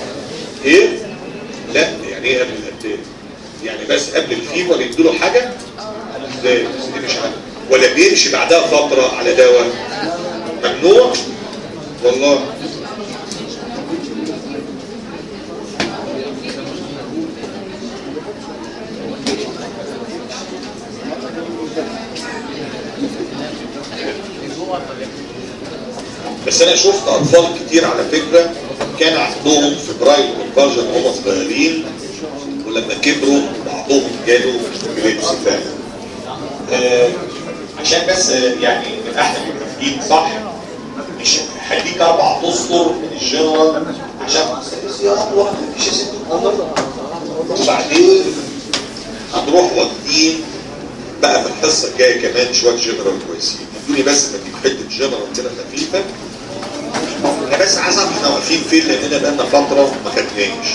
ايه لا يعني ايه قبل الانتاج يعني بس قبل الفيبر يدوا له حاجه ازاي دي مش عارف ولا بيمشي بعدها فتره على دواء ممنوع والله بس انا شفت اطفال كتير على فكره كان عندهم فبرايل كونفرجن وهم صغيرين ولما كبروا بعضهم جاله جريبس فعلا آه عشان بس آه، يعني نبقى احنا متفقين صح مش هديك اربع اسطر من الجنرال عشان بس يا الله مفيش يا ست وبعدين هنروح واخدين بقى في الحصه الجايه كمان شويه جنرال كويسين ادوني بس بديك حته جنرال كده خفيفه انا بس عايز اعرف احنا واقفين فين لاننا بقالنا فتره ما خدناش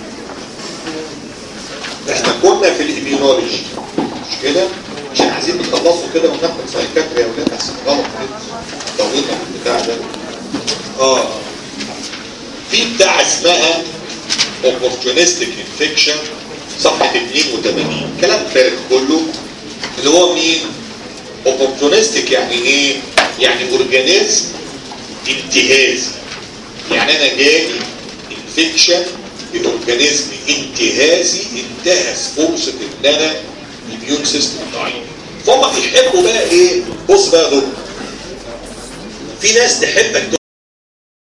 احنا كنا في الاميونولوجي مش كده عشان عايزين نخلصوا كده وناخد سايكاتري يا ولاد احسن غلط كده طولنا في البتاع ده اه في بتاع اسمها opportunistic infection صفحة 82 كلام فارغ كله اللي هو مين opportunistic يعني ايه يعني اورجانيزم انتهازي يعني انا جالي انفكشن باورجانيزم انتهازي انتهز فرصه ان انا الاميون سيستم ضعيف فهم بيحبوا بقى ايه بص بقى يا دكتور في ناس تحبك